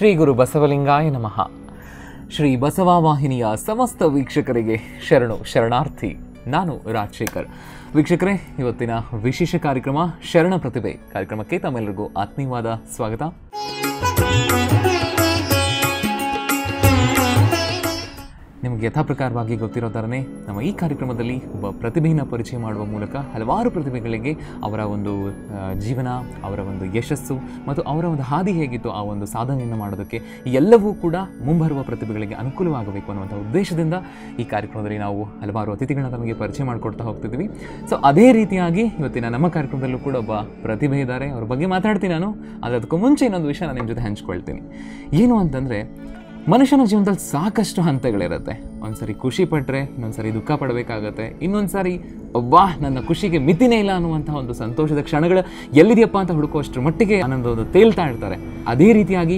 ಶ್ರೀ ಗುರು ಬಸವಲಿಂಗಾಯ ನಮಃ ಶ್ರೀ ಬಸವ ವಾಹಿನಿಯ ಸಮಸ್ತ ವೀಕ್ಷಕರಿಗೆ ಶರಣು ಶರಣಾರ್ಥಿ ನಾನು ರಾಜಶೇಖರ್ ವೀಕ್ಷಕರೇ ಇವತ್ತಿನ ವಿಶೇಷ ಕಾರ್ಯಕ್ರಮ ಶರಣ ಪ್ರತಿಭೆ ಕಾರ್ಯಕ್ರಮಕ್ಕೆ ತಮ್ಮೆಲ್ಲರಿಗೂ ಆತ್ಮೀಯವಾದ ಸ್ವಾಗತ ನಿಮಗೆ ಯಥಾ ಪ್ರಕಾರವಾಗಿ ಗೊತ್ತಿರೋ ಥರನೇ ನಮ್ಮ ಈ ಕಾರ್ಯಕ್ರಮದಲ್ಲಿ ಒಬ್ಬ ಪ್ರತಿಭೆಯನ್ನು ಪರಿಚಯ ಮಾಡುವ ಮೂಲಕ ಹಲವಾರು ಪ್ರತಿಭೆಗಳಿಗೆ ಅವರ ಒಂದು ಆ, ಜೀವನ ಅವರ ಒಂದು ಯಶಸ್ಸು ಮತ್ತು ಅವರ ಒಂದು ಹಾದಿ ಹೇಗಿತ್ತು ಆ ಒಂದು ಸಾಧನೆಯನ್ನು ಮಾಡೋದಕ್ಕೆ ಈ ಎಲ್ಲವೂ ಕೂಡ ಮುಂಬರುವ ಪ್ರತಿಭೆಗಳಿಗೆ ಅನುಕೂಲವಾಗಬೇಕು ಅನ್ನುವಂಥ ಉದ್ದೇಶದಿಂದ ಈ ಕಾರ್ಯಕ್ರಮದಲ್ಲಿ ನಾವು ಹಲವಾರು ಅತಿಥಿಗಳನ್ನ ತಮಗೆ ಪರಿಚಯ ಮಾಡಿಕೊಡ್ತಾ ಹೋಗ್ತಿದ್ವಿ ಸೊ ಅದೇ ರೀತಿಯಾಗಿ ಇವತ್ತಿನ ನಮ್ಮ ಕಾರ್ಯಕ್ರಮದಲ್ಲೂ ಕೂಡ ಒಬ್ಬ ಪ್ರತಿಭೆ ಇದ್ದಾರೆ ಅವ್ರ ಬಗ್ಗೆ ಮಾತಾಡ್ತೀನಿ ನಾನು ಆದರೆ ಅದಕ್ಕೂ ಮುಂಚೆ ಇನ್ನೊಂದು ವಿಷಯ ನಾನು ನಿಮ್ಮ ಜೊತೆ ಹಂಚ್ಕೊಳ್ತೀನಿ ಏನು ಅಂತಂದರೆ ಮನುಷ್ಯನ ಜೀವನದಲ್ಲಿ ಸಾಕಷ್ಟು ಹಂತಗಳಿರುತ್ತೆ ಒಂದ್ಸರಿ ಖುಷಿ ಪಟ್ಟರೆ ಇನ್ನೊಂದ್ಸರಿ ದುಃಖ ಪಡಬೇಕಾಗತ್ತೆ ಇನ್ನೊಂದ್ಸರಿ ವಾ ನನ್ನ ಖುಷಿಗೆ ಮಿತಿನೇ ಇಲ್ಲ ಅನ್ನುವಂಥ ಒಂದು ಸಂತೋಷದ ಕ್ಷಣಗಳು ಎಲ್ಲಿದೆಯಪ್ಪ ಅಂತ ಹುಡುಕುವಷ್ಟರ ಮಟ್ಟಿಗೆ ಆನಂದವನ್ನು ತೇಲ್ತಾ ಇರ್ತಾರೆ ಅದೇ ರೀತಿಯಾಗಿ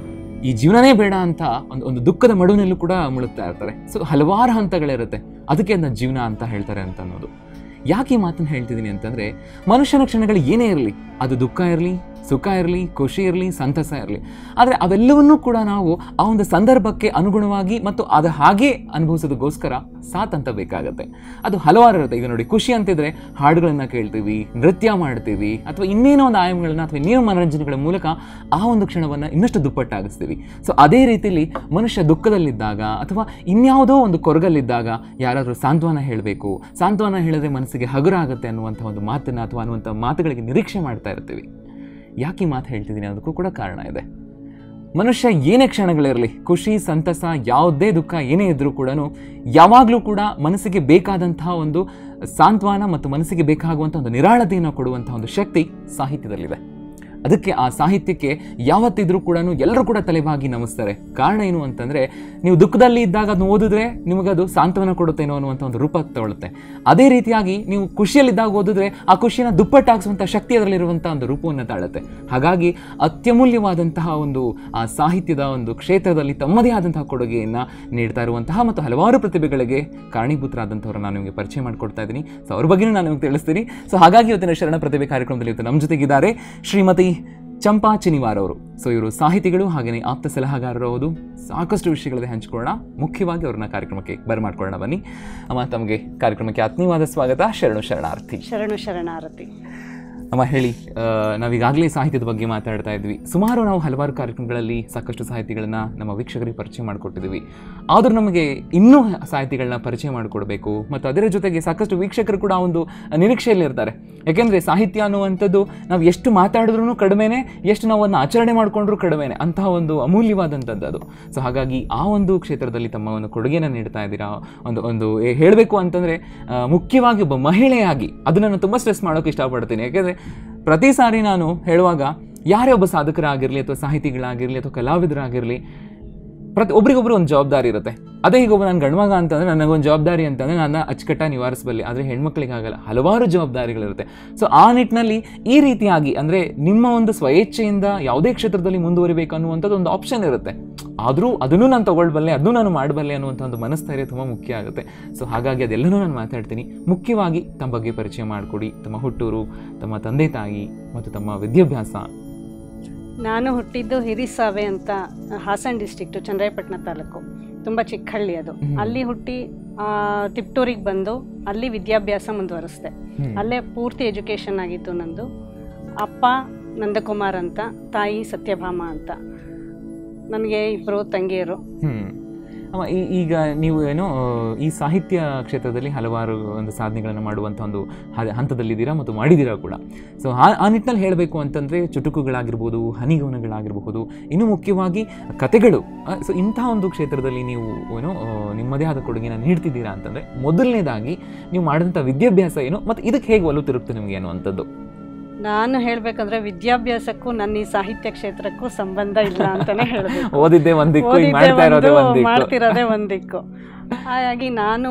ಈ ಜೀವನನೇ ಬೇಡ ಅಂತ ಒಂದು ಒಂದು ದುಃಖದ ಮಡುವಿನಲ್ಲೂ ಕೂಡ ಮುಳುಗ್ತಾ ಇರ್ತಾರೆ ಸೊ ಹಲವಾರು ಹಂತಗಳಿರುತ್ತೆ ಅದಕ್ಕೆ ಅದನ್ನ ಜೀವನ ಅಂತ ಹೇಳ್ತಾರೆ ಅಂತ ಅನ್ನೋದು ಯಾಕೆ ಈ ಮಾತನ್ನು ಹೇಳ್ತಿದ್ದೀನಿ ಅಂತಂದರೆ ಮನುಷ್ಯನ ಕ್ಷಣಗಳು ಏನೇ ಇರಲಿ ಅದು ದುಃಖ ಇರಲಿ ಸುಖ ಇರಲಿ ಖುಷಿ ಇರಲಿ ಸಂತಸ ಇರಲಿ ಆದರೆ ಅವೆಲ್ಲವನ್ನೂ ಕೂಡ ನಾವು ಆ ಒಂದು ಸಂದರ್ಭಕ್ಕೆ ಅನುಗುಣವಾಗಿ ಮತ್ತು ಅದು ಹಾಗೆ ಅನುಭವಿಸೋದಕ್ಕೋಸ್ಕರ ಸಾತ್ ಅಂತ ಬೇಕಾಗತ್ತೆ ಅದು ಹಲವಾರು ಇರುತ್ತೆ ಈಗ ನೋಡಿ ಖುಷಿ ಅಂತಿದ್ರೆ ಹಾಡುಗಳನ್ನು ಕೇಳ್ತೀವಿ ನೃತ್ಯ ಮಾಡ್ತೀವಿ ಅಥವಾ ಇನ್ನೇನೋ ಒಂದು ಆಯಾಮಗಳನ್ನ ಅಥವಾ ಇನ್ನೇನೋ ಮನರಂಜನೆಗಳ ಮೂಲಕ ಆ ಒಂದು ಕ್ಷಣವನ್ನು ಇನ್ನಷ್ಟು ದುಪ್ಪಟ್ಟಾಗಿಸ್ತೀವಿ ಸೊ ಅದೇ ರೀತಿಯಲ್ಲಿ ಮನುಷ್ಯ ದುಃಖದಲ್ಲಿದ್ದಾಗ ಅಥವಾ ಇನ್ಯಾವುದೋ ಒಂದು ಕೊರಗಲ್ಲಿದ್ದಾಗ ಯಾರಾದರೂ ಸಾಂತ್ವನ ಹೇಳಬೇಕು ಸಾಂತ್ವನ ಹೇಳಿದ್ರೆ ಮನಸ್ಸಿಗೆ ಹಗುರ ಆಗುತ್ತೆ ಅನ್ನುವಂಥ ಒಂದು ಮಾತನ್ನು ಅಥವಾ ಅನ್ನುವಂಥ ಮಾತುಗಳಿಗೆ ನಿರೀಕ್ಷೆ ಮಾಡ್ತಾ ಇರ್ತೀವಿ ಯಾಕೆ ಈ ಮಾತು ಹೇಳ್ತಿದ್ದೀನಿ ಅನ್ನೋದಕ್ಕೂ ಕೂಡ ಕಾರಣ ಇದೆ ಮನುಷ್ಯ ಏನೇ ಕ್ಷಣಗಳಿರಲಿ ಖುಷಿ ಸಂತಸ ಯಾವುದೇ ದುಃಖ ಏನೇ ಇದ್ರೂ ಕೂಡ ಯಾವಾಗಲೂ ಕೂಡ ಮನಸ್ಸಿಗೆ ಬೇಕಾದಂತಹ ಒಂದು ಸಾಂತ್ವನ ಮತ್ತು ಮನಸ್ಸಿಗೆ ಬೇಕಾಗುವಂಥ ಒಂದು ನಿರಾಳತೆಯನ್ನು ಕೊಡುವಂಥ ಒಂದು ಶಕ್ತಿ ಸಾಹಿತ್ಯದಲ್ಲಿದೆ ಅದಕ್ಕೆ ಆ ಸಾಹಿತ್ಯಕ್ಕೆ ಯಾವತ್ತಿದ್ರೂ ಕೂಡ ಎಲ್ಲರೂ ಕೂಡ ತಲೆಬಾಗಿ ನಮಿಸ್ತಾರೆ ಕಾರಣ ಏನು ಅಂತಂದರೆ ನೀವು ದುಃಖದಲ್ಲಿ ಇದ್ದಾಗ ಅದನ್ನು ಓದಿದ್ರೆ ನಿಮಗದು ಸಾಂತ್ವನ ಕೊಡುತ್ತೇನೋ ಅನ್ನುವಂಥ ಒಂದು ರೂಪ ತಗೊಳುತ್ತೆ ಅದೇ ರೀತಿಯಾಗಿ ನೀವು ಖುಷಿಯಲ್ಲಿದ್ದಾಗ ಓದಿದ್ರೆ ಆ ಖುಷಿಯನ್ನು ದುಪ್ಪಟ್ಟಾಗಿಸುವಂಥ ಶಕ್ತಿ ಅದರಲ್ಲಿರುವಂಥ ಒಂದು ರೂಪವನ್ನು ತಾಳುತ್ತೆ ಹಾಗಾಗಿ ಅತ್ಯಮೂಲ್ಯವಾದಂತಹ ಒಂದು ಆ ಸಾಹಿತ್ಯದ ಒಂದು ಕ್ಷೇತ್ರದಲ್ಲಿ ತಮ್ಮದೇ ಆದಂತಹ ಕೊಡುಗೆಯನ್ನು ನೀಡ್ತಾ ಇರುವಂತಹ ಮತ್ತು ಹಲವಾರು ಪ್ರತಿಭೆಗಳಿಗೆ ಕಾರಣೀಭೂತರಾದಂಥವ್ರು ನಾನು ನಿಮಗೆ ಪರಿಚಯ ಮಾಡಿಕೊಡ್ತಾ ಇದ್ದೀನಿ ಸೊ ಅವ್ರ ಬಗ್ಗೆನೂ ನಾನು ನಿಮಗೆ ತಿಳಿಸ್ತೀನಿ ಸೊ ಹಾಗಾಗಿ ಇವತ್ತಿನ ಶರಣ ಪ್ರತಿಭೆ ಕಾರ್ಯಕ್ರಮದಲ್ಲಿ ಇವತ್ತು ನಮ್ಮ ಜೊತೆಗಿದ್ದಾರೆ ಶ್ರೀಮತಿ ಚಂಪಾ ಚಿನಿವಾರ್ ಅವರು ಸೊ ಇವರು ಸಾಹಿತಿಗಳು ಹಾಗೆಯೇ ಆಪ್ತ ಸಲಹಾಗಾರರು ಹೌದು ಸಾಕಷ್ಟು ವಿಷಯಗಳಲ್ಲಿ ಹಂಚಿಕೊಳ್ಳೋಣ ಮುಖ್ಯವಾಗಿ ಅವ್ರನ್ನ ಕಾರ್ಯಕ್ರಮಕ್ಕೆ ಬರಮಾಡ್ಕೊಳ್ಳೋಣ ಬನ್ನಿ ಅಮ್ಮ ತಮಗೆ ಕಾರ್ಯಕ್ರಮಕ್ಕೆ ಆತ್ಮೀಯವಾದ ಸ್ವಾಗತ ಶರಣು ಶರಣಾರ್ಥಿ ಶರಣು ಶರಣಾರತಿ ಅಮ್ಮ ಹೇಳಿ ಆ, ನಾವೀಗಾಗಲೇ ಸಾಹಿತ್ಯದ ಬಗ್ಗೆ ಮಾತಾಡ್ತಾ ಇದ್ವಿ ಸುಮಾರು ನಾವು ಹಲವಾರು ಕಾರ್ಯಕ್ರಮಗಳಲ್ಲಿ ಸಾಕಷ್ಟು ಸಾಹಿತಿಗಳನ್ನ ನಮ್ಮ ವೀಕ್ಷಕರಿಗೆ ಪರಿಚಯ ಮಾಡಿಕೊಟ್ಟಿದ್ದೀವಿ ಆದರೂ ನಮಗೆ ಇನ್ನೂ ಸಾಹಿತಿಗಳನ್ನ ಪರಿಚಯ ಮಾಡಿಕೊಡ್ಬೇಕು ಮತ್ತು ಅದರ ಜೊತೆಗೆ ಸಾಕಷ್ಟು ವೀಕ್ಷಕರು ಕೂಡ ಆ ಒಂದು ನಿರೀಕ್ಷೆಯಲ್ಲಿ ಇರ್ತಾರೆ ಯಾಕೆಂದರೆ ಸಾಹಿತ್ಯ ಅನ್ನುವಂಥದ್ದು ನಾವು ಎಷ್ಟು ಮಾತಾಡಿದ್ರೂ ಕಡಿಮೆನೆ ಎಷ್ಟು ನಾವು ಅದನ್ನ ಆಚರಣೆ ಮಾಡಿಕೊಂಡ್ರೂ ಕಡಿಮೆನೆ ಅಂತಹ ಒಂದು ಅಮೂಲ್ಯವಾದಂಥದ್ದು ಅದು ಸೊ ಹಾಗಾಗಿ ಆ ಒಂದು ಕ್ಷೇತ್ರದಲ್ಲಿ ತಮ್ಮ ಒಂದು ಕೊಡುಗೆನ ನೀಡ್ತಾ ಇದ್ದೀರಾ ಒಂದು ಒಂದು ಹೇಳಬೇಕು ಅಂತಂದರೆ ಮುಖ್ಯವಾಗಿ ಒಬ್ಬ ಮಹಿಳೆಯಾಗಿ ಅದನ್ನು ನಾನು ತುಂಬ ಸ್ಟ್ರೆಸ್ ಮಾಡೋಕೆ ಇಷ್ಟಪಡ್ತೀನಿ ಯಾಕೆಂದರೆ ಪ್ರತಿ ಸಾರಿ ನಾನು ಹೇಳುವಾಗ ಯಾರೇ ಒಬ್ಬ ಸಾಧಕರಾಗಿರಲಿ ಅಥವಾ ಸಾಹಿತಿಗಳಾಗಿರಲಿ ಅಥವಾ ಕಲಾವಿದರಾಗಿರಲಿ ಪ್ರತಿ ಒಬ್ರಿಗೊಬ್ರು ಒಂದು ಜವಾಬ್ದಾರಿ ಇರುತ್ತೆ ಅದೇ ಈಗ ಒಬ್ಬ ನಾನು ಗಂಡ್ಮಗ ಅಂತಂದರೆ ನನಗೊಂದು ಜವಾಬ್ದಾರಿ ಅಂತಂದರೆ ನನ್ನ ಅಚ್ಚುಕಟ್ಟ ನಿವಾರಿಸಬಲ್ಲೆ ಆದರೆ ಹೆಣ್ಮಕ್ಳಿಗಾಗಲ್ಲ ಹಲವಾರು ಜವಾಬ್ದಾರಿಗಳಿರುತ್ತೆ ಸೊ ಆ ನಿಟ್ಟಿನಲ್ಲಿ ಈ ರೀತಿಯಾಗಿ ಅಂದರೆ ನಿಮ್ಮ ಒಂದು ಸ್ವಇಚ್ಛೆಯಿಂದ ಯಾವುದೇ ಕ್ಷೇತ್ರದಲ್ಲಿ ಮುಂದುವರಿಬೇಕು ಅನ್ನುವಂಥದ್ದು ಒಂದು ಆಪ್ಷನ್ ಇರುತ್ತೆ ಆದರೂ ಅದನ್ನು ನಾನು ತಗೊಳ್ಬಲ್ಲೆ ಅದನ್ನು ನಾನು ಮಾಡಬಲ್ಲೆ ಅನ್ನುವಂಥ ಒಂದು ಮನಸ್ಥೈರ್ಯ ತುಂಬ ಮುಖ್ಯ ಆಗುತ್ತೆ ಸೊ ಹಾಗಾಗಿ ಅದೆಲ್ಲನೂ ನಾನು ಮಾತಾಡ್ತೀನಿ ಮುಖ್ಯವಾಗಿ ತಮ್ಮ ಬಗ್ಗೆ ಪರಿಚಯ ಮಾಡಿಕೊಡಿ ತಮ್ಮ ಹುಟ್ಟೂರು ತಮ್ಮ ತಂದೆ ತಾಯಿ ಮತ್ತು ತಮ್ಮ ವಿದ್ಯಾಭ್ಯಾಸ ನಾನು ಹುಟ್ಟಿದ್ದು ಹಿರಿಸಾವೆ ಅಂತ ಹಾಸನ್ ಡಿಸ್ಟಿಕ್ಟು ಚನ್ನರಾಯಪಟ್ಟಣ ತಾಲೂಕು ತುಂಬ ಚಿಕ್ಕ ಹಳ್ಳಿ ಅದು ಹ್ಮ್. ಅಲ್ಲಿ ಹುಟ್ಟಿ ಆ, ತಿಪ್ಟೂರಿಗೆ ಬಂದು ಅಲ್ಲಿ ವಿದ್ಯಾಭ್ಯಾಸ ಮುಂದುವರಿಸ್ದೆ ಹ್ಮ್. ಅಲ್ಲೇ ಪೂರ್ತಿ ಎಜುಕೇಷನ್ ಆಗಿತ್ತು ನಂದು ಅಪ್ಪ ನಂದಕುಮಾರ್ ಅಂತ ತಾಯಿ ಸತ್ಯಭಾಮ ಅಂತ ನನಗೆ ಇಬ್ಬರು ತಂಗಿಯರು ಹ್ಮ್ ಅಮ್ಮ ಈ- ಈಗ ನೀವು ಏನೋ ಆ, ಈ ಸಾಹಿತ್ಯ ಕ್ಷೇತ್ರದಲ್ಲಿ ಹಲವಾರು ಒಂದು ಸಾಧನೆಗಳನ್ನು ಮಾಡುವಂಥ ಒಂದು ಹ- ಹಂತದಲ್ಲಿದ್ದೀರಾ ಮತ್ತು ಮಾಡಿದ್ದೀರಾ ಕೂಡ ಸೊ ಆ ಆ ನಿಟ್ಟಿನಲ್ಲಿ ಹೇಳಬೇಕು ಅಂತಂದರೆ ಚುಟುಕುಗಳಾಗಿರ್ಬೋದು ಹನಿಗವನಗಳಾಗಿರಬಹುದು ಇನ್ನು ಮುಖ್ಯವಾಗಿ ಕತೆಗಳು ಸೊ ಇಂತಹ ಒಂದು ಕ್ಷೇತ್ರದಲ್ಲಿ ನೀವು ಏನೋ ಆ, ನಿಮ್ಮದೇ ಆದ ಕೊಡುಗೆನ ನೀಡ್ತಿದ್ದೀರಾ ಅಂತಂದರೆ ಮೊದಲನೇದಾಗಿ ನೀವು ಮಾಡಿದಂಥ ವಿದ್ಯಾಭ್ಯಾಸ ಏನು ಮತ್ತು ಇದಕ್ಕೆ ಹೇಗೆ ಒಲವು ತಿರುಗ್ತು ನಿಮಗೆ ಅನ್ನುವಂಥದ್ದು ನಾನು ಹೇಳಬೇಕಂದ್ರೆ ವಿದ್ಯಾಭ್ಯಾಸಕ್ಕೂ ನನ್ನ ಈ ಸಾಹಿತ್ಯ ಕ್ಷೇತ್ರಕ್ಕೂ ಸಂಬಂಧ ಇಲ್ಲ ಅಂತಲೇ ಹೇಳಬೇಕು ಓದಿದ್ದೇ ಒಂದು ದಿಕ್ಕು ಈಗ ಓದಿದ್ದೆ ಮಾಡ್ತಾ ಇರೋದೇ ಒಂದು, ಒಂದು ದಿಕ್ಕು ಮಾಡ್ತಿರೋದೇ ಒಂದು ದಿಕ್ಕು ಹಾಗಾಗಿ ನಾನು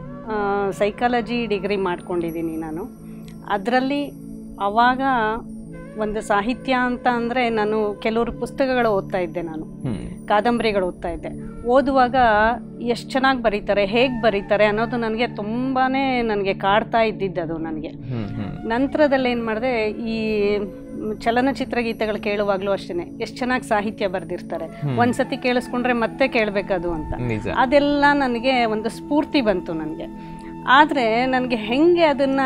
ಸೈಕಾಲಜಿ ಡಿಗ್ರಿ ಮಾಡ್ಕೊಂಡಿದ್ದೀನಿ ನಾನು ಅದರಲ್ಲಿ ಅವಾಗ ಒಂದು ಸಾಹಿತ್ಯ ಅಂತ ಅಂದರೆ ನಾನು ಕೆಲವರು ಪುಸ್ತಕಗಳು ಓದ್ತಾ ಇದ್ದೆ ನಾನು ಹ್ಮ್ ಕಾದಂಬರಿಗಳು ಓದ್ತಾ ಇದ್ದೆ ಓದುವಾಗ ಎಷ್ಟು ಚೆನ್ನಾಗಿ ಬರೀತಾರೆ ಹೇಗೆ ಬರೀತಾರೆ ಅನ್ನೋದು ನನಗೆ ತುಂಬಾ ನನಗೆ ಕಾಡ್ತಾ ಇದ್ದಿದ್ದು ಅದು ನನಗೆ ಹ್ಮ್ ಹ್ಮ್ ನಂತರದಲ್ಲಿ ಏನು ಮಾಡಿದೆ ಈ ಮ್, ಚಲನಚಿತ್ರ ಗೀತೆಗಳು ಕೇಳುವಾಗಲೂ ಅಷ್ಟೇ ಎಷ್ಟು ಚೆನ್ನಾಗಿ ಸಾಹಿತ್ಯ ಬರೆದಿರ್ತಾರೆ ಒಂದ್ಸತಿ ಕೇಳಿಸ್ಕೊಂಡ್ರೆ ಮತ್ತೆ ಕೇಳಬೇಕದು ಅಂತ ನಿಜ ಅದೆಲ್ಲ ನನಗೆ ಒಂದು ಸ್ಫೂರ್ತಿ ಬಂತು ನನಗೆ ಆದರೆ ನನಗೆ ಹೆಂಗೆ ಅದನ್ನು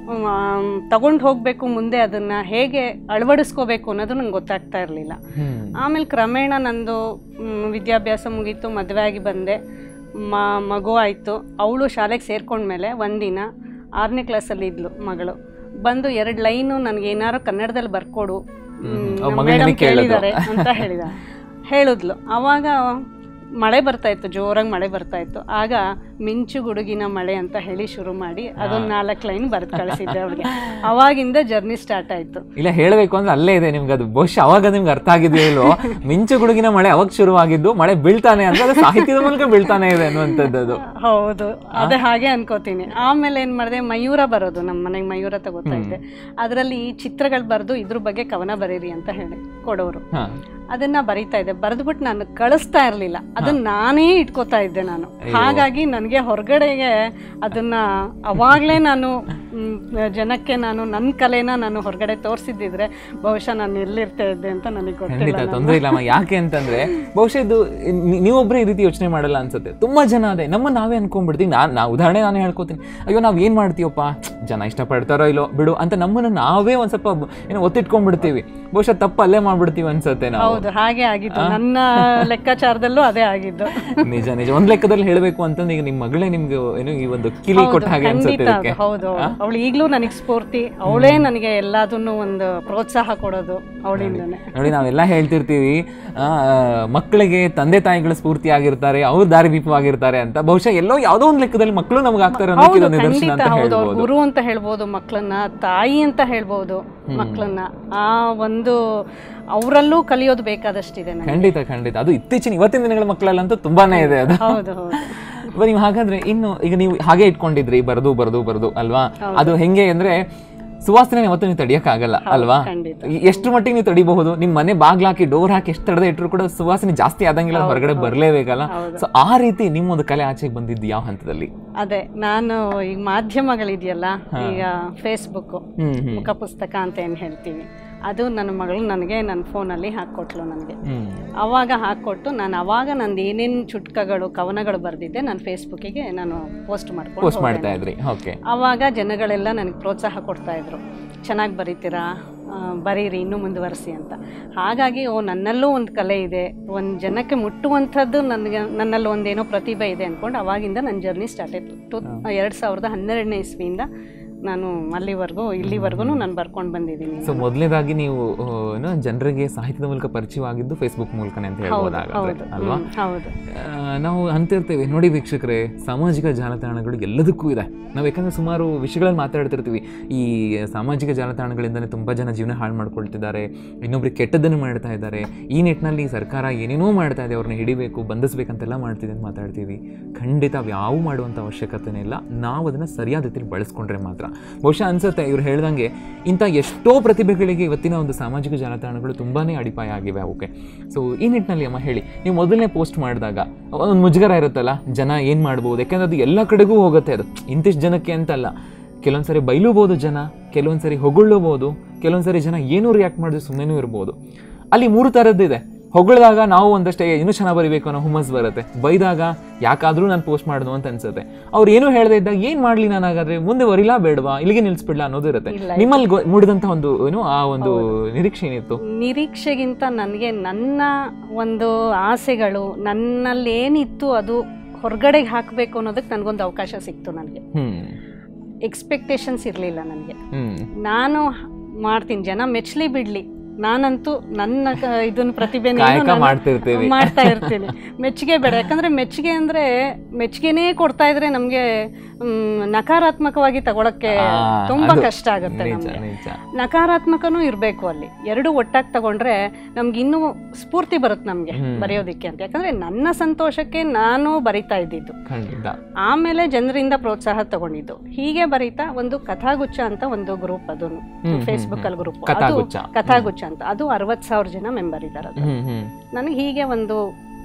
ತಗೊಂಡು ಹೋಗಬೇಕು ಮುಂದೆ ಅದನ್ನು ಹೇಗೆ ಅಳವಡಿಸ್ಕೋಬೇಕು ಅನ್ನೋದು ನಂಗೆ ಗೊತ್ತಾಗ್ತಾ ಇರಲಿಲ್ಲ ಹ್ಮ್ ಆಮೇಲೆ ಕ್ರಮೇಣ ನಂದು ಮ್, ವಿದ್ಯಾಭ್ಯಾಸ ಮುಗೀತು ಮದುವೆ ಆಗಿ ಬಂದೆ ಮ ಮಗು ಆಯಿತು ಅವಳು ಶಾಲೆಗೆ ಸೇರ್ಕೊಂಡ್ಮೇಲೆ ಒಂದಿನ ಆರನೇ ಕ್ಲಾಸಲ್ಲಿ ಇದ್ಲು ಮಗಳು ಬಂದು ಎರಡು ಲೈನು ನನಗೆ ಏನಾರು ಕನ್ನಡದಲ್ಲಿ ಬರ್ಕೊಡು ಅವ್ರ ಮಗಳು ನಿನಗೆ ಕೇಳಿದ್ರು. ಕೇಳಿದ್ದಾರೆ ಅಂತ ಹೇಳಿದ ಹೇಳಿದ್ಲು ಆವಾಗ ಮಳೆ ಬರ್ತಾ ಇತ್ತು ಜೋರಾಗಿ ಮಳೆ ಬರ್ತಾ ಇತ್ತು ಆಗ ಮಿಂಚು ಗುಡುಗಿನ ಮಳೆ ಅಂತ ಹೇಳಿ ಶುರು ಮಾಡಿ ಅದೊಂದು ನಾಲ್ಕು ಲೈನ್ ಬರೆದು ಕಳಿಸಿದ್ದೆ ಅವಳಿಗೆ ಅವಾಗಿಂದ ಜರ್ನಿ ಸ್ಟಾರ್ಟ್ ಆಯಿತು ಇಲ್ಲ ಹೇಳಬೇಕು ಅಂದ್ರೆ ಅಲ್ಲೇ ಇದೆ ನಿಮ್ಗೆ ಅದು ಬಹುಶಃ ಅವಾಗ ನಿಮ್ಗೆ ಅರ್ಥ ಆಗಿದೆಯೋ ಇಲ್ವೋ ಮಿಂಚು ಗುಡುಗಿನ ಮಳೆ ಅವಾಗ ಶುರುವಾಗಿದ್ದು ಮಳೆ ಬೀಳ್ತಾನೆ ಅಂದ್ರೆ ಅದು ಸಾಹಿತ್ಯದ ಮೂಲಕ ಬೀಳ್ತಾನೆ ಇದೆ ಅನ್ನುವಂಥದ್ದು ಅದು ಹೌದು ಅದೇ ಹಾಗೆ ಅನ್ಕೋತೀನಿ ಆಮೇಲೆ ಏನ್ ಮಾಡಿದೆ ಮಯೂರ ಬರೋದು ನಮ್ಮ ಮನೆಗೆ ಮಯೂರ ತಗೋತಾ ಇದ್ದೆ ಅದರಲ್ಲಿ ಚಿತ್ರಗಳು ಬರೆದು ಇದ್ರ ಬಗ್ಗೆ ಕವನ ಬರೀರಿ ಅಂತ ಹೇಳಿ ಕೊಡೋರು ಹಾ ಅದನ್ನ ಬರಿತಾ ಇದ್ದೆ ಬರೆದ್ಬಿಟ್ಟು ನಾನು ಕಳಿಸ್ತಾ ಇರಲಿಲ್ಲ ಅದನ್ನ ನಾನೇ ಇಟ್ಕೋತಾ ಇದ್ದೆ ನಾನು ಹಾಗಾಗಿ ನನಗೆ ಹೊರಗಡೆಗೆ ಅದನ್ನ ಅವಾಗಲೇ ನಾನು ಮ್, ಜನಕ್ಕೆ ನಾನು ನನ್ನ ಕಲೆನ ನಾನು ಹೊರಗಡೆ ತೋರಿಸಿದ್ದಿದ್ರೆ ಬಹುಶಃ ನಾನು ಎಲ್ಲಿರ್ತಾ ಇದ್ದೆ ಅಂತ ನನಗೆ ಗೊತ್ತಿಲ್ಲ ಖಂಡಿತ ತೊಂದರೆ ಇಲ್ಲಮ್ಮ ಯಾಕೆ ಅಂತಂದ್ರೆ ಬಹುಶಃ ಇದು ನಿ- ನೀವೊಬ್ರೇ ಈ ರೀತಿ ಯೋಚನೆ ಮಾಡಲ್ಲ ಅನ್ಸುತ್ತೆ ತುಂಬಾ ಜನ ಅದೇ ನಮ್ಮ ನಾವೇ ಅನ್ಕೊಂಡ್ಬಿಡ್ತೀವಿ ನಾನು ನಾ ಉದಾಹರಣೆ ನಾನು ಹೇಳ್ಕೊತೀನಿ ಅಯ್ಯೋ ನಾವ್ ಏನ್ ಮಾಡ್ತೀವಪ್ಪ ಜನ ಇಷ್ಟಪಡ್ತಾರೋ ಇಲ್ಲೋ ಬಿಡು ಅಂತ ನಮ್ಮನ್ನ ನಾವೇ ಒಂದ್ ಸ್ವಲ್ಪ ಬ- ಏನೋ ಒತ್ತಿಟ್ಕೊಂಡ್ಬಿಡ್ತೀವಿ ಬಹುಶಃ ತಪ್ಪು ಅಲ್ಲೇ ಮಾಡ್ಬಿಡ್ತೀವಿ ಅನ್ಸುತ್ತೆ ನಾವು ಹೌದು ಹಾಗೆ ಆಗಿದ್ದು ನನ್ನ ಲೆಕ್ಕಾಚಾರದಲ್ಲೂ ಅದೇ ಆಗಿದ್ದು ನಿಜ ನಿಜ ಒಂದ್ ಲೆಕ್ಕದಲ್ಲಿ ಹೇಳ್ಬೇಕು ಅಂತಂದ್ರೆ ಈಗ ನಿಮ್ ಮಗಳೇ ನಿಮ್ಗೆ ಏನು ಈ ಒಂದು ಕಿಲಿ ಕೊಟ್ಟ ಹಾಗೆ ಅನ್ಸುತ್ತೆ ಖಂಡಿತ ಇದಕ್ಕೆ ಹೌದು ಅವಳು ಈಗಲೂ ನನಗೆ ಸ್ಫೂರ್ತಿ ಅವಳೇ ನನಗೆ ಎಲ್ಲದನ್ನು ಒಂದು ಪ್ರೋತ್ಸಾಹ ಕೊಡೋದು ಅವಳಿಂದನೇ ನೋಡಿ ನಾವೆಲ್ಲ ಹೇಳ್ತಿರ್ತೀವಿ ಆ, ಮಕ್ಕಳಿಗೆ ತಂದೆ ತಾಯಿಗಳು ಸ್ಫೂರ್ತಿ ಆಗಿರ್ತಾರೆ ಅವ್ರು ದಾರಿ ದೀಪವಾಗಿರ್ತಾರೆ ಅಂತ ಬಹುಶಃ ಎಲ್ಲೋ ಯಾವುದೋ ಒಂದು ಲೆಕ್ಕದಲ್ಲಿ ಮಕ್ಕಳು ನಮ್ಗೆ ಆಗ್ತಾರೆ ಅನ್ನೋಕೆ ಹೌದು ಇದೊಂದು ನಿದರ್ಶನ ಖಂಡಿತ ಅಂತ ಹೌದು ಅವ್ರ ಹೇಳ್ಬೋದು ಗುರು ಅಂತ ಹೇಳ್ಬೋದು ಮಕ್ಕಳನ್ನ ತಾಯಿ ಅಂತ ಹೇಳ್ಬೋದು ಮಕ್ಕಳನ್ನ ಆ ಒಂದು ಅವರಲ್ಲೂ ಕಲಿಯೋದು ಬೇಕಾದಷ್ಟಿದೆ ನನಗೆ ಖಂಡಿತ ಖಂಡಿತ ಅದು ಇತ್ತೀಚಿನ ಇವತ್ತಿನ ದಿನಗಳ ಮಕ್ಕಳಲ್ಲಂತೂ ತುಂಬಾನೇ ಇದೆ ಅದು ಹೌದು ಹೌದು ಇವಾಗ ನೀವು ಹಾಗಾದ್ರೆ ಇನ್ನು ಈಗ ನೀವು ಹಾಗೆ ಇಟ್ಕೊಂಡಿದ್ರಿ ಬರದು ಬರದು ಬರದು ಅಲ್ವಾ ಅದು ಹೆಂಗೆ ಅಂದ್ರೆ ಸುವಾಸನೆ ಯಾವತ್ತೂ ನೀವು ತಡಿಯಕ್ಕಾಗಲ್ಲ ಅಲ್ವಾ ಖಂಡಿತ ಎ- ಎಷ್ಟು ಮಟ್ಟಿಗೆ ನೀವು ತಡಿಬಹುದು ನಿಮ್ ಮನೆ ಬಾಗ್ಲ ಹಾಕಿ ಡೋರ್ ಹಾಕಿ ಎಷ್ಟು ತಡದೆ ಇಟ್ಟರು ಕೂಡ ಸುವಾಸನೆ ಜಾಸ್ತಿ ಆದಂಗಿಲ್ಲ ಅದು ಹೊರಗಡೆ ಬರ್ಲೇಬೇಕಲ್ಲ ಸೊ ಆ ರೀತಿ ನಿಮ್ಮ ಒಂದು ಕಲೆ ಆಚೆಗೆ ಬಂದಿದ್ದು ಯಾವ ಹಂತದಲ್ಲಿ ಅದೇ ನಾನು ಈಗ ಮಾಧ್ಯಮಗಳಿದೆಯಲ್ಲ ಈಗ ಫೇಸ್ಬುಕ್ ಹ್ಮ್ ಹ್ಮ್ ಮುಖ ಪುಸ್ತಕ ಅಂತ ಏನು ಹೇಳ್ತೀವಿ ಅದು ನನ್ನ ಮಗಳು ನನಗೆ ನನ್ನ ಫೋನಲ್ಲಿ ಹಾಕ್ಕೊಟ್ಲು ನನಗೆ ಹ್ಮ್ ಅವಾಗ ಹಾಕ್ಕೊಟ್ಟು ನಾನು ಅವಾಗ ನಂದು ಏನೇನು ಚುಟ್ಕಗಳು ಕವನಗಳು ಬರೆದಿದ್ದೆ ನಾನು ಫೇಸ್ಬುಕ್ಕಿಗೆ ನಾನು ಪೋಸ್ಟ್ ಮಾಡ್ಕೊಂಡು ಪೋಸ್ಟ್ ಮಾಡ್ತಾ ಇದ್ರಿ ಓಕೆ ಆವಾಗ ಜನಗಳೆಲ್ಲ ನನಗೆ ಪ್ರೋತ್ಸಾಹ ಕೊಡ್ತಾ ಇದ್ರು ಚೆನ್ನಾಗಿ ಬರೀತೀರಾ ಆ, ಬರೀರಿ ಇನ್ನೂ ಮುಂದುವರಿಸಿ ಅಂತ ಹಾಗಾಗಿ ಓ ನನ್ನಲ್ಲೂ ಒಂದು ಕಲೆ ಇದೆ ಒಂದು ಜನಕ್ಕೆ ಮುಟ್ಟುವಂಥದ್ದು ನನಗೆ ನನ್ನಲ್ಲಿ ಒಂದೇನೋ ಪ್ರತಿಭೆ ಇದೆ ಅಂದ್ಕೊಂಡು ಅವಾಗಿಂದ ನನ್ನ ಜರ್ನಿ ಸ್ಟಾರ್ಟ್ ಆಯಿತು ಟು ಎರಡು ಸಾವಿರದ ಹನ್ನೆರಡನೇ ಇಸ್ವಿಯಿಂದ ನಾನು ಅಲ್ಲಿವರೆಗೂ ಇಲ್ಲಿವರೆಗೂ ನಾನು ಬರ್ಕೊಂಡು ಬಂದಿದ್ದೀನಿ ಸೊ ಮೊದಲನೇದಾಗಿ ನೀವು ಆ, ಏನು ಜನರಿಗೆ ಸಾಹಿತ್ಯದ ಮೂಲಕ ಪರಿಚಯವಾಗಿದ್ದು ಫೇಸ್ಬುಕ್ ಮೂಲಕನೇ ಅಂತ ಹೇಳ್ಬೋದು ಹಾಗಾದ್ರೆ ಹೌದು ಅಲ್ವಾ ಹ್ಮ್, ಹೌದು ಆ, ನಾವು ಅಂತಿರ್ತೇವೆ ನೋಡಿ ವೀಕ್ಷಕರೇ ಸಾಮಾಜಿಕ ಜಾಲತಾಣಗಳು ಎಲ್ಲದಕ್ಕೂ ಇದೆ ನಾವು ಯಾಕಂದ್ರೆ ಸುಮಾರು ವಿಷಯಗಳಲ್ಲಿ ಮಾತಾಡ್ತಿರ್ತೀವಿ ಈ ಸಾಮಾಜಿಕ ಜಾಲತಾಣಗಳಿಂದಲೇ ತುಂಬ ಜನ ಜೀವನ ಹಾಳು ಮಾಡ್ಕೊಳ್ತಿದ್ದಾರೆ ಇನ್ನೊಬ್ರಿಗೆ ಕೆಟ್ಟದ್ದನ್ನು ಮಾಡ್ತಾ ಇದ್ದಾರೆ ಈ ನಿಟ್ಟಿನಲ್ಲಿ ಸರ್ಕಾರ ಏನೇನೋ ಮಾಡ್ತಾ ಇದೆ ಅವ್ರನ್ನ ಹಿಡಿಬೇಕು ಬಂಧಿಸ್ಬೇಕಂತೆಲ್ಲ ಮಾಡ್ತಿದೆ ಅಂತ ಮಾತಾಡ್ತೀವಿ ಖಂಡಿತ ಯಾವ ಮಾಡುವಂಥ ಅವಶ್ಯಕತೆನೇ ಇಲ್ಲ ನಾವು ಅದನ್ನು ಸರಿಯಾದ ರೀತಿಯಲ್ಲಿ ಬಳಸ್ಕೊಂಡ್ರೆ ಮಾತ್ರ ಬಹುಶಃ ಅನ್ಸುತ್ತೆ ಇವ್ರು ಹೇಳ್ದಂಗೆ ಇಂಥ ಎಷ್ಟೋ ಪ್ರತಿಭೆಗಳಿಗೆ ಇವತ್ತಿನ ಒಂದು ಸಾಮಾಜಿಕ ಜಾಲತಾಣಗಳು ತುಂಬಾ ಅಡಿಪಾಯ ಆಗಿವೆ ಅವಕ್ಕೆ ಸೊ ಈ ನಿಟ್ಟಿನಲ್ಲಿ ಅಮ್ಮ ಹೇಳಿ ನೀವು ಮೊದಲನೇ ಪೋಸ್ಟ್ ಮಾಡಿದಾಗ ಒಂದು ಮುಜುಗರ ಇರುತ್ತಲ್ಲ ಜನ ಏನು ಮಾಡ್ಬೋದು ಯಾಕಂದ್ರೆ ಅದು ಎಲ್ಲ ಕಡೆಗೂ ಹೋಗುತ್ತೆ ಅದು ಇಂತಿಷ್ಟು ಜನಕ್ಕೆ ಅಂತಲ್ಲ ಕೆಲವೊಂದ್ಸರಿ ಬೈಲೂಬೋದು ಜನ ಕೆಲವೊಂದ್ಸರಿ ಹೊಗಳ್ಲೂಬೋದು ಕೆಲವೊಂದ್ಸರಿ ಜನ ಏನೂ ರಿಯಾಕ್ಟ್ ಮಾಡಿದ್ರೆ ಸುಮ್ಮನೆ ಇರ್ಬೋದು ಅಲ್ಲಿ ಮೂರು ಥರದ್ದಿದೆ ಹೊಗಳಿದಾಗ ನಾವು ಒಂದಷ್ಟೇ ಇನ್ನೂ ಚೆನ್ನಾಗಿ ಬರಿಬೇಕು ಅನ್ನೋ ಹುಮ್ಮಸ್ ಬರುತ್ತೆ ಬೈದಾಗ ಯಾಕಾದ್ರೂ ನಾನು ಪೋಸ್ಟ್ ಮಾಡಿದ್ನು ಅಂತ ಅನ್ಸುತ್ತೆ ಅವ್ರು ಏನೂ ಹೇಳದೇ ಇದ್ದಾಗ ಏನು ಮಾಡಲಿ ನಾನು ಹಾಗಾದ್ರೆ ಮುಂದೆ ಬರಿಲಾ ಬೇಡವಾ ಇಲ್ಲಿಗೆ ನಿಲ್ಲಿಸ್ಬಿಡ್ಲಾ ಅನ್ನೋದು ಇರುತ್ತೆ ನಿಮ್ಮಲ್ಲಿ ಗೊ- ಮೂಡಿದಂಥ ಒಂದು ಏನು ಆ ಒಂದು ನಿರೀಕ್ಷೆ ಏನಿತ್ತು ನಿರೀಕ್ಷೆಗಿಂತ ನನಗೆ ನನ್ನ ಒಂದು ಆಸೆಗಳು ನನ್ನಲ್ಲಿ ಏನಿತ್ತು ಅದು ಹೊರಗಡೆಗೆ ಹಾಕಬೇಕು ಅನ್ನೋದಕ್ಕೆ ನನಗೊಂದು ಅವಕಾಶ ಸಿಕ್ತು ನನಗೆ ಹ್ಮ್ ಎಕ್ಸ್ಪೆಕ್ಟೇಷನ್ಸ್ ಇರಲಿಲ್ಲ ನನಗೆ ಹ್ಮ್ ನಾನು ಮಾಡ್ತೀನಿ ಜನ ಮೆಚ್ಚಲಿ ಬಿಡ್ಲಿ ನಾನಂತೂ ನನ್ನ ಕ- ಇದನ್ನ ಪ್ರತಿಭೆನ ಕಾಯಕ ಮಾಡ್ತಿರ್ತೀವಿ ಮಾಡ್ತಾ ಇರ್ತೀನಿ ಮೆಚ್ಚುಗೆ ಬೇಡ ಯಾಕಂದ್ರೆ ಮೆಚ್ಚುಗೆ ಅಂದ್ರೆ ಮೆಚ್ಚುಗೆನೇ ಕೊಡ್ತಾ ಇದ್ರೆ ನಮ್ಗೆ ಮ್, ನಕಾರಾತ್ಮಕವಾಗಿ ತಗೊಳಕ್ಕೆ ಆ, ತುಂಬಾ ಅದು ಕಷ್ಟ ಆಗುತ್ತೆ ನಿಜ ನಮ್ಗೆ ನಿಜ ನಕಾರಾತ್ಮಕನೂ ಇರಬೇಕು ಅಲ್ಲಿ ಎರಡು ಒಟ್ಟಾಗಿ ತಗೊಂಡ್ರೆ ನಮ್ಗೆ ಇನ್ನೂ ಸ್ಫೂರ್ತಿ ಬರುತ್ತೆ ನಮಗೆ ಹ್ಮ್. ಬರೆಯೋದಿಕ್ಕೆ ಅಂತ ಯಾಕಂದ್ರೆ ನನ್ನ ಸಂತೋಷಕ್ಕೆ ನಾನು ಬರಿತಾ ಇದ್ದಿದ್ದು ಖಂಡಿತ ಆಮೇಲೆ ಜನರಿಂದ ಪ್ರೋತ್ಸಾಹ ತಗೊಂಡಿದ್ದು ಹೀಗೆ ಬರೀತಾ ಒಂದು ಕಥಾಗುಚ್ಛ ಅಂತ ಒಂದು ಗ್ರೂಪ್ ಅದು ಹ್ಮ್, ಫೇಸ್ಬುಕ್ ಅಲ್ಲಿ ಗ್ರೂಪ್ ಅದು ಕಥಾಗುಚ್ಛ. ಕಥಾಗುಚ್ಛ ಅಂತ ಅದು ಅರವತ್ತು ಸಾವಿರ ಜನ ಮೆಂಬರ್ ಇದ್ದಾರೆ ಅದು ಹ್ಮ್ ಹ್ಮ್ ನನಗೆ ಹೀಗೆ ಒಂದು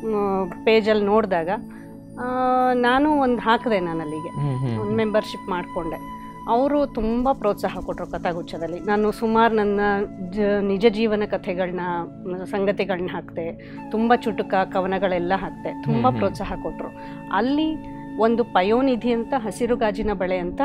ಪೇಜಲ್ಲಿ ನೋಡಿದಾಗ ನಾನು ಒಂದು ಹಾಕಿದೆ ನಾನು ಅಲ್ಲಿಗೆ ಹ್ಮ್ ಹ್ಮ್ ಒಂದು ಮೆಂಬರ್ಶಿಪ್ ಮಾಡಿಕೊಂಡೆ ಅವರು ತುಂಬ ಪ್ರೋತ್ಸಾಹ ಕೊಟ್ಟರು ಕಥಾಗುಚ್ಛದಲ್ಲಿ ನಾನು ಸುಮಾರು ನನ್ನ ಜ ನಿಜ ಜೀವನ ಕಥೆಗಳನ್ನ ಸಂಗತಿಗಳನ್ನ ಹಾಕಿದೆ ತುಂಬ ಚುಟುಕ ಕವನಗಳೆಲ್ಲ ಹಾಕಿದೆ ತುಂಬ ಹ್ಮ್ ಹ್ಮ್. ಪ್ರೋತ್ಸಾಹ ಕೊಟ್ಟರು ಅಲ್ಲಿ ಒಂದು ಪಯೋನಿಧಿ ಅಂತ ಹಸಿರು ಗಾಜಿನ ಬಳೆ ಅಂತ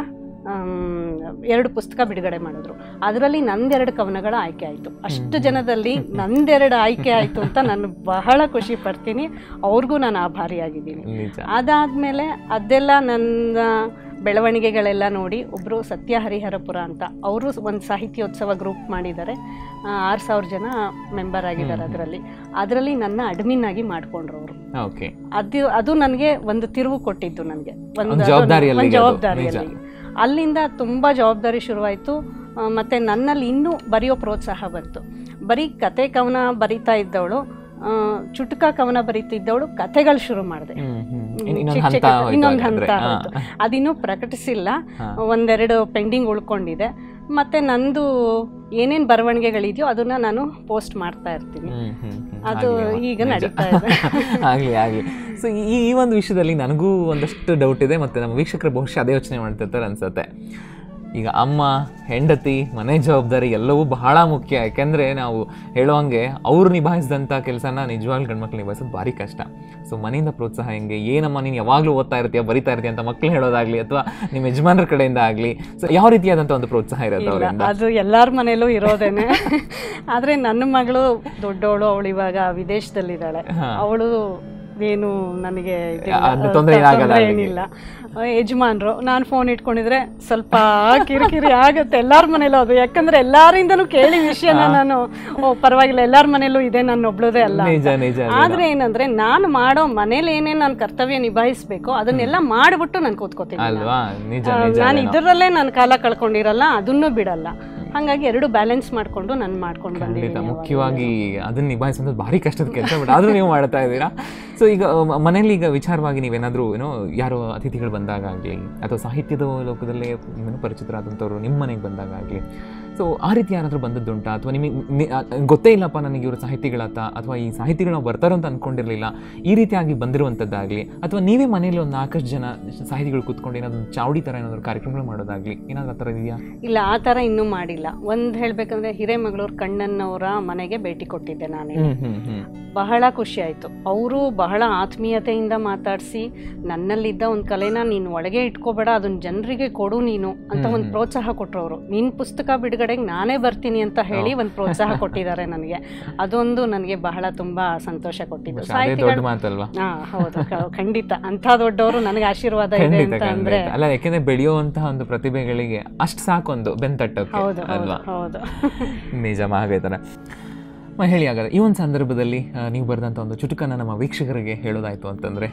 ಆಮ್, ಎರಡು ಪುಸ್ತಕ ಬಿಡುಗಡೆ ಮಾಡಿದ್ರು ಅದರಲ್ಲಿ ನಂದೆರಡು ಕವನಗಳ ಆಯ್ಕೆ ಆಯಿತು ಅಷ್ಟು ಹ್ಮ್. ಜನದಲ್ಲಿ ನಂದೆರಡು ಆಯ್ಕೆ ಆಯಿತು ಅಂತ ನಾನು ಬಹಳ ಖುಷಿ ಪಡ್ತೀನಿ ಅವ್ರಿಗೂ ನಾನು ಆಭಾರಿಯಾಗಿದ್ದೀನಿ ನಿಜ ಅದಾದಮೇಲೆ ಅದೆಲ್ಲ ನನ್ನ ಬೆಳವಣಿಗೆಗಳೆಲ್ಲ ನೋಡಿ ಒಬ್ಬರು ಸತ್ಯ ಹರಿಹರಪುರ ಅಂತ ಅವರು ಒಂದು ಸಾಹಿತ್ಯೋತ್ಸವ ಗ್ರೂಪ್ ಮಾಡಿದ್ದಾರೆ ಆರು ಸಾವಿರ ಜನ ಮೆಂಬರ್ ಆಗಿದ್ದಾರೆ ಹ್ಮ್. ಅದರಲ್ಲಿ ಅದರಲ್ಲಿ ನನ್ನ ಅಡ್ಮಿನ್ ಆಗಿ ಮಾಡ್ಕೊಂಡ್ರು ಅವರು ಓಕೆ ಅದು ಅದು ನನಗೆ ಒಂದು ತಿರುವು ಕೊಟ್ಟಿದ್ದು ನನಗೆ ಒಂದು ಜವಾಬ್ದಾರಿಯಲ್ಲಿ ಒಂದು ಅದು, ಜವಾಬ್ದಾರಿಯಲ್ಲಿ ಅಲ್ಲಿಂದ ತುಂಬ ಜವಾಬ್ದಾರಿ ಶುರುವಾಯಿತು ಆ, ಮತ್ತೆ ನನ್ನಲ್ಲಿ ಇನ್ನೂ ಬರೆಯೋ ಪ್ರೋತ್ಸಾಹ ಬಂತು ಬರೀ ಕತೆ ಕವನ ಬರಿತಾ ಇದ್ದವಳು ಆ, ಚುಟುಕ ಕವನ ಬರೀತಿದ್ದವಳು ಕತೆಗಳು ಶುರು ಮಾಡಿದೆ ಹ್ಮ್, ಹ್ಮ್. ಹ್ಮ್, ಇನ್- ಇನ್ನೊಂದು ಚಿಕ್ಕ ಹಂತ ಚಿಕ್ಕ- ಹೋಯ್ತು ಇನ್ನೊಂದು ಹಾಗಾದ್ರೆ. ಹಂತ ಹಾ. ಹೋಯ್ತು. ಅದಿನ್ನೂ ಪ್ರಕಟಿಸಿಲ್ಲ ಹಾ. ಒಂದೆರಡು ಪೆಂಡಿಂಗ್ ಉಳ್ಕೊಂಡಿದೆ ಮತ್ತೆ ನಂದು ಏನೇನು ಬರವಣಿಗೆಗಳಿದೆಯೋ ಅದನ್ನ ನಾನು ಪೋಸ್ಟ್ ಮಾಡ್ತಾ ಇರ್ತೀನಿ ಹ್ಮ್, ಹ್ಮ್, ಹ್ಮ್. ಅದು ಆಗ್ಲಿ ಅಮ್ಮ, ಈಗ ನಿಜ. ನಡೀತಾ ಇದೆ ಆಗ್ಲಿ ಆಗ್ಲಿ ಸೊ ಈ ಈ ಒಂದು ವಿಷಯದಲ್ಲಿ ನನಗೂ ಒಂದಷ್ಟು ಡೌಟ್ ಇದೆ ಮತ್ತೆ ನಮ್ಮ ವೀಕ್ಷಕರು ಬಹುಶಃ ಅದೇ ಯೋಚನೆ ಮಾಡ್ತಿರ್ತಾರೆ ಅನ್ಸುತ್ತೆ ಈಗ ಅಮ್ಮ ಹೆಂಡತಿ ಮನೆ ಜವಾಬ್ದಾರಿ ಎಲ್ಲವೂ ಬಹಳ ಮುಖ್ಯ ಯಾಕೆಂದ್ರೆ ನಾವು ಹೇಳುವಂಗೆ ಅವ್ರು ನಿಭಾಯಿಸಿದಂಥ ಕೆಲಸನ ನಿಜವಾಗ್ಲೂ ಗಂಡ್ಮಕ್ಳು ನಿಭಾಯಿಸೋದು ಭಾರಿ ಕಷ್ಟ ಸೊ ಮನೆಯಿಂದ ಪ್ರೋತ್ಸಾಹ ಹೆಂಗೆ ಏನಮ್ಮ ನೀನು ಯಾವಾಗಲೂ ಓದ್ತಾ ಇರ್ತೀಯ ಬರಿತಾ ಇರ್ತೀಯ ಅಂತ ಮಕ್ಳು ಹೇಳೋದಾಗ್ಲಿ ಅಥವಾ ನಿಮ್ಮ ಯಜಮಾನರ ಕಡೆಯಿಂದ ಆಗಲಿ ಸೊ ಯಾವ ರೀತಿಯಾದಂಥ ಒಂದು ಪ್ರೋತ್ಸಾಹ ಇರುತ್ತೆ ಇಲ್ಲ ಅವರಿಂದ ಅದು ಎಲ್ಲರ ಮನೇಲೂ ಇರೋದೇನೆ ಆದರೆ ನನ್ನ ಮಗಳು ದೊಡ್ಡವಳು ಅವಳು ಇವಾಗ ವಿದೇಶದಲ್ಲಿದ್ದಾಳೆ ಹಾ. ಅವಳು ಏನು ನನಗೆ ಇದಿಲ್ಲ, ಅದು ತೊಂದ್ರೆ ಏನಾಗಲ್ಲ ತೊಂದ್ರೆ ಅವಳಿಗೆ. ಏನಿಲ್ಲ ಆ, ಯಜಮಾನ್ರು ನಾನು ಫೋನ್ ಇಟ್ಕೊಂಡಿದ್ರೆ ಸ್ವಲ್ಪ ಕಿರಿಕಿರಿ ಆಗುತ್ತೆ ಎಲ್ಲರ ಮನೇಲೂ ಅದು ಯಾಕಂದ್ರೆ ಎಲ್ಲರಿಂದಲೂ ಕೇಳಿ ವಿಷಯನ ನಾನು ಓ ಪರವಾಗಿಲ್ಲ ಎಲ್ಲರ ಮನೇಲೂ ಇದೆ ನಾನು ಒಬ್ಳದೇ ಅಲ್ಲ ಅಂತ. ನಿಜ ನಿಜ ನಿಜ. ಆದ್ರೆ ಏನಂದ್ರೆ ನಾನು ಮಾಡೋ ಮನೇಲಿ ಏನೇನು ನಾನು ಕರ್ತವ್ಯ ನಿಭಾಯಿಸ್ಬೇಕು ಅದನ್ನೆಲ್ಲ ಮಾಡ್ಬಿಟ್ಟು ನಾನು ಕೂತ್ಕೋತೀನಿ ನಾನು. ಅಲ್ವಾ ನಿಜ ಆ, ನಿಜ ನಾನು ಅದೇನೋ. ಇದರಲ್ಲೇ ನಾನು ಕಾಲ ಕಳ್ಕೊಂಡಿರಲ್ಲ ಅದನ್ನು ಬಿಡಲ್ಲ ಹಾಗಾಗಿ ಎರಡು ಬ್ಯಾಲೆನ್ಸ್ ಮಾಡ್ಕೊಂಡು ನಾನು ಮಾಡ್ಕೊಂಡು ಖಂಡಿತ ಬಂದಿದ್ದೀನಿ ಮುಖ್ಯವಾಗಿ ಅದನ್ನ ನಿಭಾಯಿಸೋದು ಭಾರಿ ಕಷ್ಟದ ಕೆಲಸ ಬಟ್ ಆದ್ರೂ ನೀವು ಮಾಡ್ತಾ ಇದ್ದೀರಾ ಸೊ ಈಗ ಮ- ಮನೇಲಿ ಈಗ ವಿಚಾರವಾಗಿ ನೀವೇನಾದ್ರೂ ಏನೋ ಯಾರೋ ಅತಿಥಿಗಳು ಬಂದಾಗ ಆಗಲಿ ಅಥವಾ ಸಾಹಿತ್ಯದ ಲೋಕದಲ್ಲೇ ಏನೋ ಪರಿಚಿತರಾದಂಥವ್ರು ನಿಮ್ಮ ಮನೆಗೆ ಬಂದಾಗ ಆಗಲಿ ಸೊ ಆ ರೀತಿ ಯಾರಾದರೂ ಬಂದದ್ದುಂಟಾ ಅಥವಾ ನಿಮಗೆ ನಿ- ಆ, ಗೊತ್ತೇ ಇಲ್ಲಪ್ಪ ನನಗೆ ಇವರು ಸಾಹಿತಿಗಳಾತ ಅಥವಾ ಈ ಸಾಹಿತಿಗಳು ನಾವು ಬರ್ತಾರೋ ಅಂತ ಅನ್ಕೊಂಡಿರಲಿಲ್ಲ ಈ ರೀತಿಯಾಗಿ ಬಂದಿರುವಂಥದ್ದಾಗಲಿ ಅಥವಾ ನೀವೇ ಮನೇಲಿ ಒಂದು ನಾಲ್ಕಷ್ಟು ಜನ ಸಾಹಿತಿಗಳು ಕೂತ್ಕೊಂಡು ಏನಾದ್ರು ಒಂದು ಚಾವಡಿ ಥರ ಏನಾದರೂ ಕಾರ್ಯಕ್ರಮಗಳು ಮಾಡೋದಾಗಲಿ ಏನಾದ್ರು ಆ ಥರ ಇದೆಯಾ ಇಲ್ಲ ಆ ಥರ ಇನ್ನೂ ಮಾಡಿಲ್ಲ ಒಂದು ಹೇಳಬೇಕಂದ್ರೆ ಹಿರೇಮಗಳೂರು ಕಣ್ಣನ್ನವರ ಮನೆಗೆ ಭೇಟಿ ಕೊಟ್ಟಿದ್ದೆ ನಾನು ಹ್ಮ್ ಹ್ಮ್ ಹ್ಮ್ ಬಹಳ ಖುಷಿ ಆಯಿತು ಅವರು ಬಹಳ ಆತ್ಮೀಯತೆಯಿಂದ ಮಾತಾಡಿಸಿ ನನ್ನಲ್ಲಿದ್ದ ಒಂದು ಕಲೆನ ನೀನು ಒಳಗೆ ಇಟ್ಕೋಬೇಡ ಅದನ್ನ ಜನರಿಗೆ ಕೊಡು ನೀನು ಅಂತ ಹ್ಮ್, ಒಂದು ಹ್ಮ್. ಪ್ರೋತ್ಸಾಹ ಕೊಟ್ಟರು ಅವರು ನಿನ್ನ ಪುಸ್ತಕ ಬಿಡುಗಡೆಗೆ ನಾನೇ ಬರ್ತೀನಿ ಅಂತ ಹೇಳಿ ಒಂದು ಪ್ರೋತ್ಸಾಹ ಕೊಟ್ಟಿದ್ದಾರೆ ನನಗೆ ಅದೊಂದು ನನಗೆ ಬಹಳ ತುಂಬಾ ಸಂತೋಷ ಕೊಟ್ಟಿದ್ದು ಬಹುಶಃ ಅದೇ ದೊಡ್ಡ ಸಾಹಿತಿಗಳು ಮಾತಲ್ವಾ ಹಾ ಹೌದು ಕ- ಖಂಡಿತ ಅಂಥ ದೊಡ್ಡವರು ನನಗೆ ಆಶೀರ್ವಾದ ಇದೆ ಖಂಡಿತ ಅಂತ ಅಂದ್ರೆ ಖಂಡಿತ ಅಲ್ಲ ಯಾಕೆಂದ್ರೆ ಬೆಳೆಯುವಂತಹ ಒಂದು ಪ್ರತಿಭೆಗಳಿಗೆ ಅಷ್ಟು ಸಾಕೊಂದು ಬೆಂತಟ್ಟೋಕೆ ಹೌದು ಹೌದು ಅಲ್ವಾ ಹೌದು ನಿಜ ಹಾಗೈತನ ಮ ಹೇಳಿ ಹಾಗಾದ್ರೆ ಈ ಒಂದು ಸಂದರ್ಭದಲ್ಲಿ ಆ, ನೀವು ಬರೆದಂಥ ಒಂದು ಚುಟುಕನ್ನ ನಮ್ಮ ವೀಕ್ಷಕರಿಗೆ ಹೇಳೋದಾಯ್ತು ಅಂತಂದ್ರೆ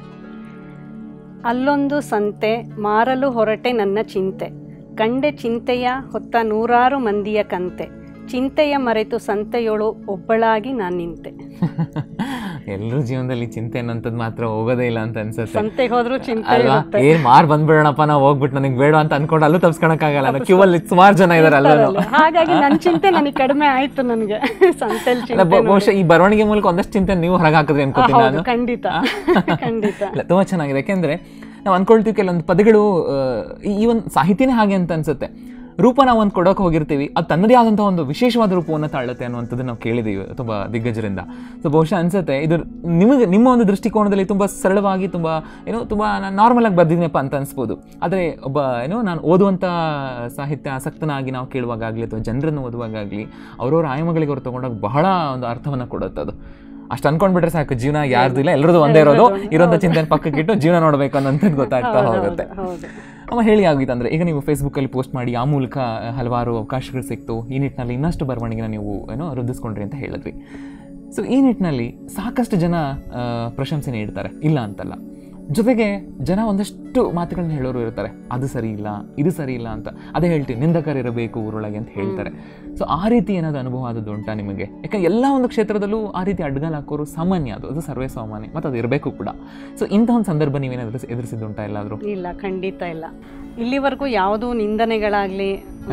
ಅಲ್ಲೊಂದು ಸಂತೆ ಮಾರಲು ಹೊರಟೆ ನನ್ನ ಚಿಂತೆ ಕಂಡೆ ಚಿಂತೆಯ ಹೊತ್ತ ನೂರಾರು ಮಂದಿಯ ಕಂತೆ ಚಿಂತೆಯ ಮರೆತು ಸಂತೆಯೊಳು ಒಬ್ಬಳಾಗಿ ನಾನು ನಿಂತೆ ಎಲ್ಲರ ಜೀವನದಲ್ಲಿ ಚಿಂತೆ ಅನ್ನೋಂಥದ್ದು ಮಾತ್ರ ಹೋಗೋದೇ ಇಲ್ಲ ಅಂತ ಅನ್ಸುತ್ತೆ ಸಂತೆಗೆ ಹೋದ್ರೂ ಚಿಂತೆ ಅಲ್ವಾ ಇರುತ್ತೆ ಏನ್ ಮಾರ್ ಬಂದ್ಬಿಡೋಣಪ್ಪ ನಾವು ಹೋಗ್ಬಿಟ್ಟು ನನಗೆ ಬೇಡ ಅಂತ ಅನ್ಕೊಂಡು ಅಲ್ಲೂ ತಪ್ಸ್ಕೊಳಕ್ಕಾಗಲ್ಲ ಕ್ಯೂ ಅಲ್ಲಿ ಸುಮಾರು ಜನ ಇದಾರೆ ಅಲ್ಲೂ ಇರ್ತಾರಲ್ಲ. ಹಾಗಾಗಿ ನನ್ನ ಚಿಂತೆ ನನಗೆ ಕಡಿಮೆ ಆಯ್ತು ನನಗೆ ಸಂತೆಲ್ ಅಲ್ಲ, ಚಿಂತೆ ಬ- ಬಹುಶಃ ಈ ಬರವಣಿಗೆ ಮೂಲಕ ಒಂದಷ್ಟು ಚಿಂತೆ ನೀವು ಹೊರಗೆ ಹಾಕಿದ್ರಿ ಅನ್ಕೋತೀನಿ ಹೌದು ನಾನು ಖಂಡಿತ ಖಂಡಿತ ಇಲ್ಲ ತುಂಬ ಚೆನ್ನಾಗಿದೆ ಯಾಕೆಂದ್ರೆ ನಾವು ಅನ್ಕೊಳ್ತೀವಿ ಕೆಲವೊಂದು ಪದಗಳು ಆ, ಈ- ಈ ಒಂದು ಸಾಹಿತ್ಯನೇ ಹಾಗೆ ಅಂತ ಅನ್ಸುತ್ತೆ ರೂಪ ನಾವು ಒಂದು ಕೊಡೋಕೆ ಹೋಗಿರ್ತೀವಿ ಅದು ತನ್ನದೇ ಆದಂಥ ಒಂದು ವಿಶೇಷವಾದ ರೂಪವನ್ನು ತಾಳುತ್ತೆ ಅನ್ನುವಂಥದ್ದು ನಾವು ಕೇಳಿದ್ದೀವಿ ತುಂಬ ದಿಗ್ಗಜರಿಂದ ಸೊ ಬಹುಶಃ ಅನ್ಸುತ್ತೆ ಇದು ನಿಮಗೆ ನಿಮ್ಮ ಒಂದು ದೃಷ್ಟಿಕೋನದಲ್ಲಿ ತುಂಬ ಸರಳವಾಗಿ ತುಂಬ ಏನೋ ತುಂಬ ನಾನು ನಾರ್ಮಲ್ ಆಗಿ ಬರ್ದಿದ್ದೀನಪ್ಪ ಅಂತ ಅನ್ಸ್ಬೋದು ಆದರೆ ಒಬ್ಬ ಏನೋ ನಾನು ಓದುವಂಥ ಸಾಹಿತ್ಯ ಆಸಕ್ತನಾಗಿ ನಾವು ಕೇಳುವಾಗಲಿ ಅಥವಾ ಜನರನ್ನು ಓದುವಾಗಲಿ ಅವ್ರವ್ರ ಆಯಾಮಗಳಿಗೆ ಅವ್ರು ತೊಗೊಂಡಾಗ ಬಹಳ ಒಂದು ಅರ್ಥವನ್ನು ಕೊಡುತ್ತೆ ಅದು ಅಷ್ಟು ಅನ್ಕೊಂಡ್ಬಿಟ್ರೆ ಸಾಕು ಜೀವನ ಯಾರ್ದು ಇಲ್ಲ ಎಲ್ಲರದ್ದು ಒಂದೇ ಇರೋದು ಇರೋಂಥ ಚಿಂತನೆ ಪಕ್ಕಕ್ಕೆ ಇಟ್ಟು ಜೀವನ ನೋಡಬೇಕು ಅನ್ನೋಂಥದ್ದು ಗೊತ್ತಾಗ್ತಾ ಹೌದು, ಹೋಗುತ್ತೆ ಹೌದು, ಹೌದು ಅಮ್ಮ ಹೇಳಿ ಆಗಿತ್ತಂದ್ರೆ ಈಗ ನೀವು ಫೇಸ್ಬುಕ್ಕಲ್ಲಿ ಪೋಸ್ಟ್ ಮಾಡಿ ಆ ಮೂಲಕ ಹಲವಾರು ಅವಕಾಶಗಳು ಸಿಕ್ತು ಈ ನಿಟ್ಟಿನಲ್ಲಿ ಇನ್ನಷ್ಟು ಬರವಣಿಗೆನ ನೀವು ಏನೋ ವೃದ್ಧಿಸ್ಕೊಂಡ್ರಿ ಅಂತ ಹೇಳಿದ್ರಿ ಸೊ ಈ ನಿಟ್ಟಿನಲ್ಲಿ ಸಾಕಷ್ಟು ಜನ ಆ, ಪ್ರಶಂಸೆ ನೀಡ್ತಾರೆ ಇಲ್ಲ ಅಂತಲ್ಲ ಜೊತೆಗೆ ಜನ ಒಂದಷ್ಟು ಮಾತುಗಳನ್ನ ಹೇಳೋರು ಇರ್ತಾರೆ ಅದು ಸರಿ ಇಲ್ಲ ಇದು ಸರಿ ಇಲ್ಲ ಅಂತ ಅದೇ ಹೇಳ್ತೀವಿ ನಿಂದಕರಿರಬೇಕು ಊರೊಳಗೆ ಅಂತ ಹೇಳ್ತಾರೆ ಸೊ ಆ ರೀತಿ ಏನಾದ್ರು ಅನುಭವ ಆದದ್ದು ಉಂಟಾ ನಿಮಗೆ ಯಾಕಂದ್ರೆ ಎಲ್ಲ ಒಂದು ಕ್ಷೇತ್ರದಲ್ಲೂ ಆ ರೀತಿ ಅಡ್ಡಗಾಲ್ ಹಾಕೋರು ಸಾಮಾನ್ಯ ಅದು ಅದು ಸರ್ವೇ ಸಾಮಾನ್ಯ ಮತ್ತು ಅದು ಇರಬೇಕು ಕೂಡ ಸೊ ಇಂಥ ಒಂದು ಸಂದರ್ಭ ನೀವೇನಾದ್ರೂ ಎದುರಿಸಿದ್ದುಂಟಾ ಎಲ್ಲಾದರೂ ಇಲ್ಲ ಖಂಡಿತ ಇಲ್ಲ ಇಲ್ಲಿವರೆಗೂ ಯಾವುದೂ ನಿಂದನೆಗಳಾಗಲಿ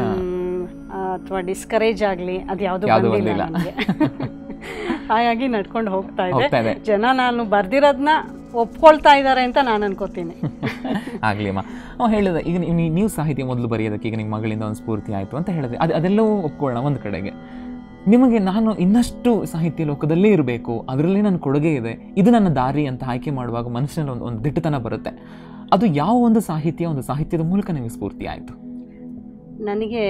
ಅಥವಾ ಡಿಸ್ಕರೇಜ್ ಆಗಲಿ ಅದು ಯಾವುದು ಯಾವ್ದೂ ಬಂದಿಲ್ಲ ಬಂದಿಲ್ಲ. ನನಗೆ ಹಾಗಾಗಿ ನಡ್ಕೊಂಡು ಹೋಗ್ತಾ ಇದೆ ಹೋಗ್ತಾ ಇದೆ ಜನ ನಾನು ಬರ್ದಿರೋದನ್ನ ಒಪ್ಕೊಳ್ತಾ ಇದ್ದಾರೆ ಅಂತ ನಾನು ಅನ್ಕೋತೀನಿ ಆಗಲಿ ಅಮ್ಮ ಅವ ಹೇಳಿದ ಈಗ ನೀವು ನೀವು ಸಾಹಿತ್ಯ ಮೊದಲು ಬರೆಯೋದಕ್ಕೆ ಈಗ ನಿಮ್ಮ ಮಗಳಿಂದ ಒಂದು ಸ್ಫೂರ್ತಿ ಆಯಿತು ಅಂತ ಹೇಳಿದೆ ಅದು ಅದೆಲ್ಲವೂ ಒಪ್ಕೊಳ್ಳೋಣ ಒಂದು ಕಡೆಗೆ ನಿಮಗೆ ನಾನು ಇನ್ನಷ್ಟು ಸಾಹಿತ್ಯ ಲೋಕದಲ್ಲೇ ಇರಬೇಕು ಅದರಲ್ಲೇ ನನ್ನ ಕೊಡುಗೆ ಇದೆ ಇದು ನನ್ನ ದಾರಿ ಅಂತ ಆಯ್ಕೆ ಮಾಡುವಾಗ ಮನಸ್ಸಿನಲ್ಲಿ ಒಂದು ಒಂದು ದಿಟ್ಟತನ ಬರುತ್ತೆ ಅದು ಯಾವ ಒಂದು ಸಾಹಿತ್ಯ ಒಂದು ಸಾಹಿತ್ಯದ ಮೂಲಕ ನಿಮಗೆ ಸ್ಫೂರ್ತಿ ಆಯಿತು ನನಗೆ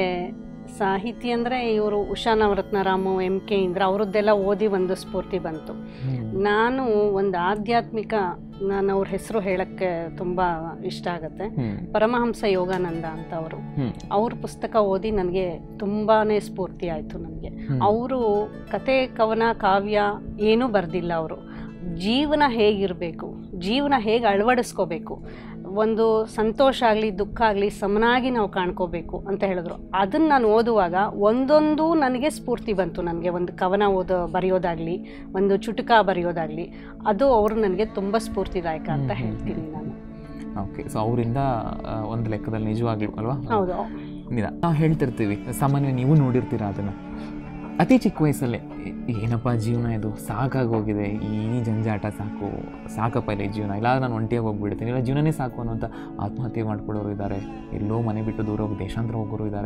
ಸಾಹಿತ್ಯ ಅಂದರೆ ಇವರು ಉಷಾ ನವರತ್ನರಾಮು ಎಂ ಕೆ ಇಂದ್ರ ಅವರದ್ದೆಲ್ಲ ಓದಿ ಒಂದು ಸ್ಫೂರ್ತಿ ಬಂತು ನಾನು ಒಂದು ಆಧ್ಯಾತ್ಮಿಕ ನಾನು ಅವ್ರ ಹೆಸರು ಹೇಳಕ್ಕೆ ತುಂಬ ಇಷ್ಟ ಆಗುತ್ತೆ ಹ್ಮ್ ಪರಮಹಂಸ ಯೋಗಾನಂದ ಅಂತ ಅವರು ಹ್ಮ್ ಅವ್ರ ಪುಸ್ತಕ ಓದಿ ನನಗೆ ತುಂಬಾ ಸ್ಫೂರ್ತಿ ಆಯಿತು ನನಗೆ ಹ್ಮ್. ಅವರು ಕತೆ ಕವನ ಕಾವ್ಯ ಏನೂ ಬರೆದಿಲ್ಲ ಅವರು ಜೀವನ ಹೇಗಿರಬೇಕು ಜೀವನ ಹೇಗೆ ಅಳವಡಿಸ್ಕೋಬೇಕು ಒಂದು ಸಂತೋಷ ಆಗಲಿ ದುಃಖ ಆಗಲಿ ಸಮನಾಗಿ ನಾವು ಕಾಣ್ಕೋಬೇಕು ಅಂತ ಹೇಳಿದ್ರು ಅದನ್ನು ನಾನು ಓದುವಾಗ ಒಂದೊಂದು ನನಗೆ ಸ್ಫೂರ್ತಿ ಬಂತು ನನಗೆ ಒಂದು ಕವನ ಓದೋ ಬರೆಯೋದಾಗಲಿ ಒಂದು ಚುಟುಕ ಬರೆಯೋದಾಗಲಿ ಅದು ಅವರು ನನಗೆ ತುಂಬ ಸ್ಫೂರ್ತಿದಾಯಕ ಅಂತ ಹ್ಮ್, ಹ್ಮ್, ಹೇಳ್ತೀನಿ ನಾನು ಓಕೆ ಸೊ ಅವರಿಂದ ಒಂದು ಲೆಕ್ಕದಲ್ಲಿ ನಿಜವಾಗ್ಲೂ ಅಲ್ವಾ ಹೌದು ನಿಜ ನಾವು ಹೇಳ್ತಿರ್ತೀವಿ ಸಾಮಾನ್ಯ ನೀವು ನೋಡಿರ್ತೀರ ಅದನ್ನು ಅತಿ ಚಿಕ್ಕ ವಯಸ್ಸಲ್ಲೇ ಏ- ಏನಪ್ಪ ಜೀವನ ಇದು ಸಾಕಾಗೋಗಿದೆ ಈ ಜಂಜಾಟ ಸಾಕು ಸಾಕಪ್ಪ ಇಲ್ಲಿ ಜೀವನ ಇಲ್ಲ ನಾನು ಒಂಟಿಯಾಗಿ ಹೋಗ್ಬಿಡ್ತೀನಿ ಇಲ್ಲ ಜೀವನನೇ ಸಾಕು ಅನ್ನೋಂಥ ಆತ್ಮಹತ್ಯೆ ಮಾಡ್ಕೊಳ್ಳೋರು ಇದ್ದಾರೆ ಎಲ್ಲೋ ಮನೆ ಬಿಟ್ಟು ದೂರ ಹೋಗಿ ದೇಶಾಂತರ ಹೋಗೋರು ಇದ್ದಾರೆ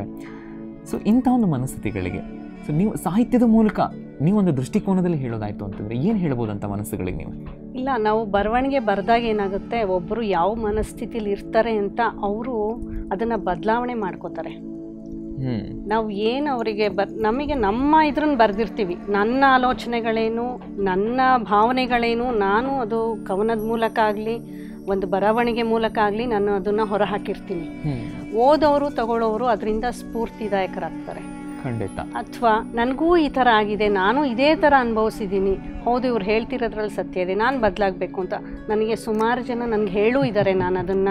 ಸೊ ಇಂಥ ಒಂದು ಮನಸ್ಥಿತಿಗಳಿಗೆ ಸೊ ನೀವು ಸಾಹಿತ್ಯದ ಮೂಲಕ ನೀವೊಂದು ದೃಷ್ಟಿಕೋನದಲ್ಲಿ ಹೇಳೋದಾಯ್ತು ಅಂತಂದರೆ ಏನು ಹೇಳ್ಬೋದು ಅಂತ ಮನಸ್ಸುಗಳಿಗೆ ನೀವು ಇಲ್ಲ ನಾವು ಬರವಣಿಗೆ ಬರೆದಾಗ ಏನಾಗುತ್ತೆ ಒಬ್ಬರು ಯಾವ ಮನಸ್ಥಿತಿಲಿ ಇರ್ತಾರೆ ಅಂತ ಅವರು ಅದನ್ನು ಬದಲಾವಣೆ ಮಾಡ್ಕೋತಾರೆ ಹ್ಞೂ ನಾವು ಏನು ಅವರಿಗೆ ಬ ನಮಗೆ ನಮ್ಮ ಇದ್ರನ್ನ ಬರೆದಿರ್ತೀವಿ ನನ್ನ ಆಲೋಚನೆಗಳೇನು ನನ್ನ ಭಾವನೆಗಳೇನು ನಾನು ಅದು ಕವನದ ಮೂಲಕ ಆಗಲಿ ಒಂದು ಬರವಣಿಗೆ ಮೂಲಕ ಆಗಲಿ ನಾನು ಅದನ್ನು ಹೊರಹಾಕಿರ್ತೀನಿ ಹ್ಞೂ ಓದೋರು ತಗೊಳ್ಳೋರು ಅದರಿಂದ ಸ್ಫೂರ್ತಿದಾಯಕರಾಗ್ತಾರೆ ಖಂಡಿತ ಅಥವಾ ನನಗೂ ಈ ಥರ ಆಗಿದೆ ನಾನು ಇದೇ ಥರ ಅನುಭವಿಸಿದ್ದೀನಿ ಹೌದು ಇವ್ರು ಹೇಳ್ತಿರೋದ್ರಲ್ಲಿ ಸತ್ಯ ಇದೆ ನಾನು ಬದಲಾಗಬೇಕು ಅಂತ ನನಗೆ ಸುಮಾರು ಜನ ನನಗೆ ಹೇಳೂ ಇದ್ದಾರೆ ನಾನು ಅದನ್ನು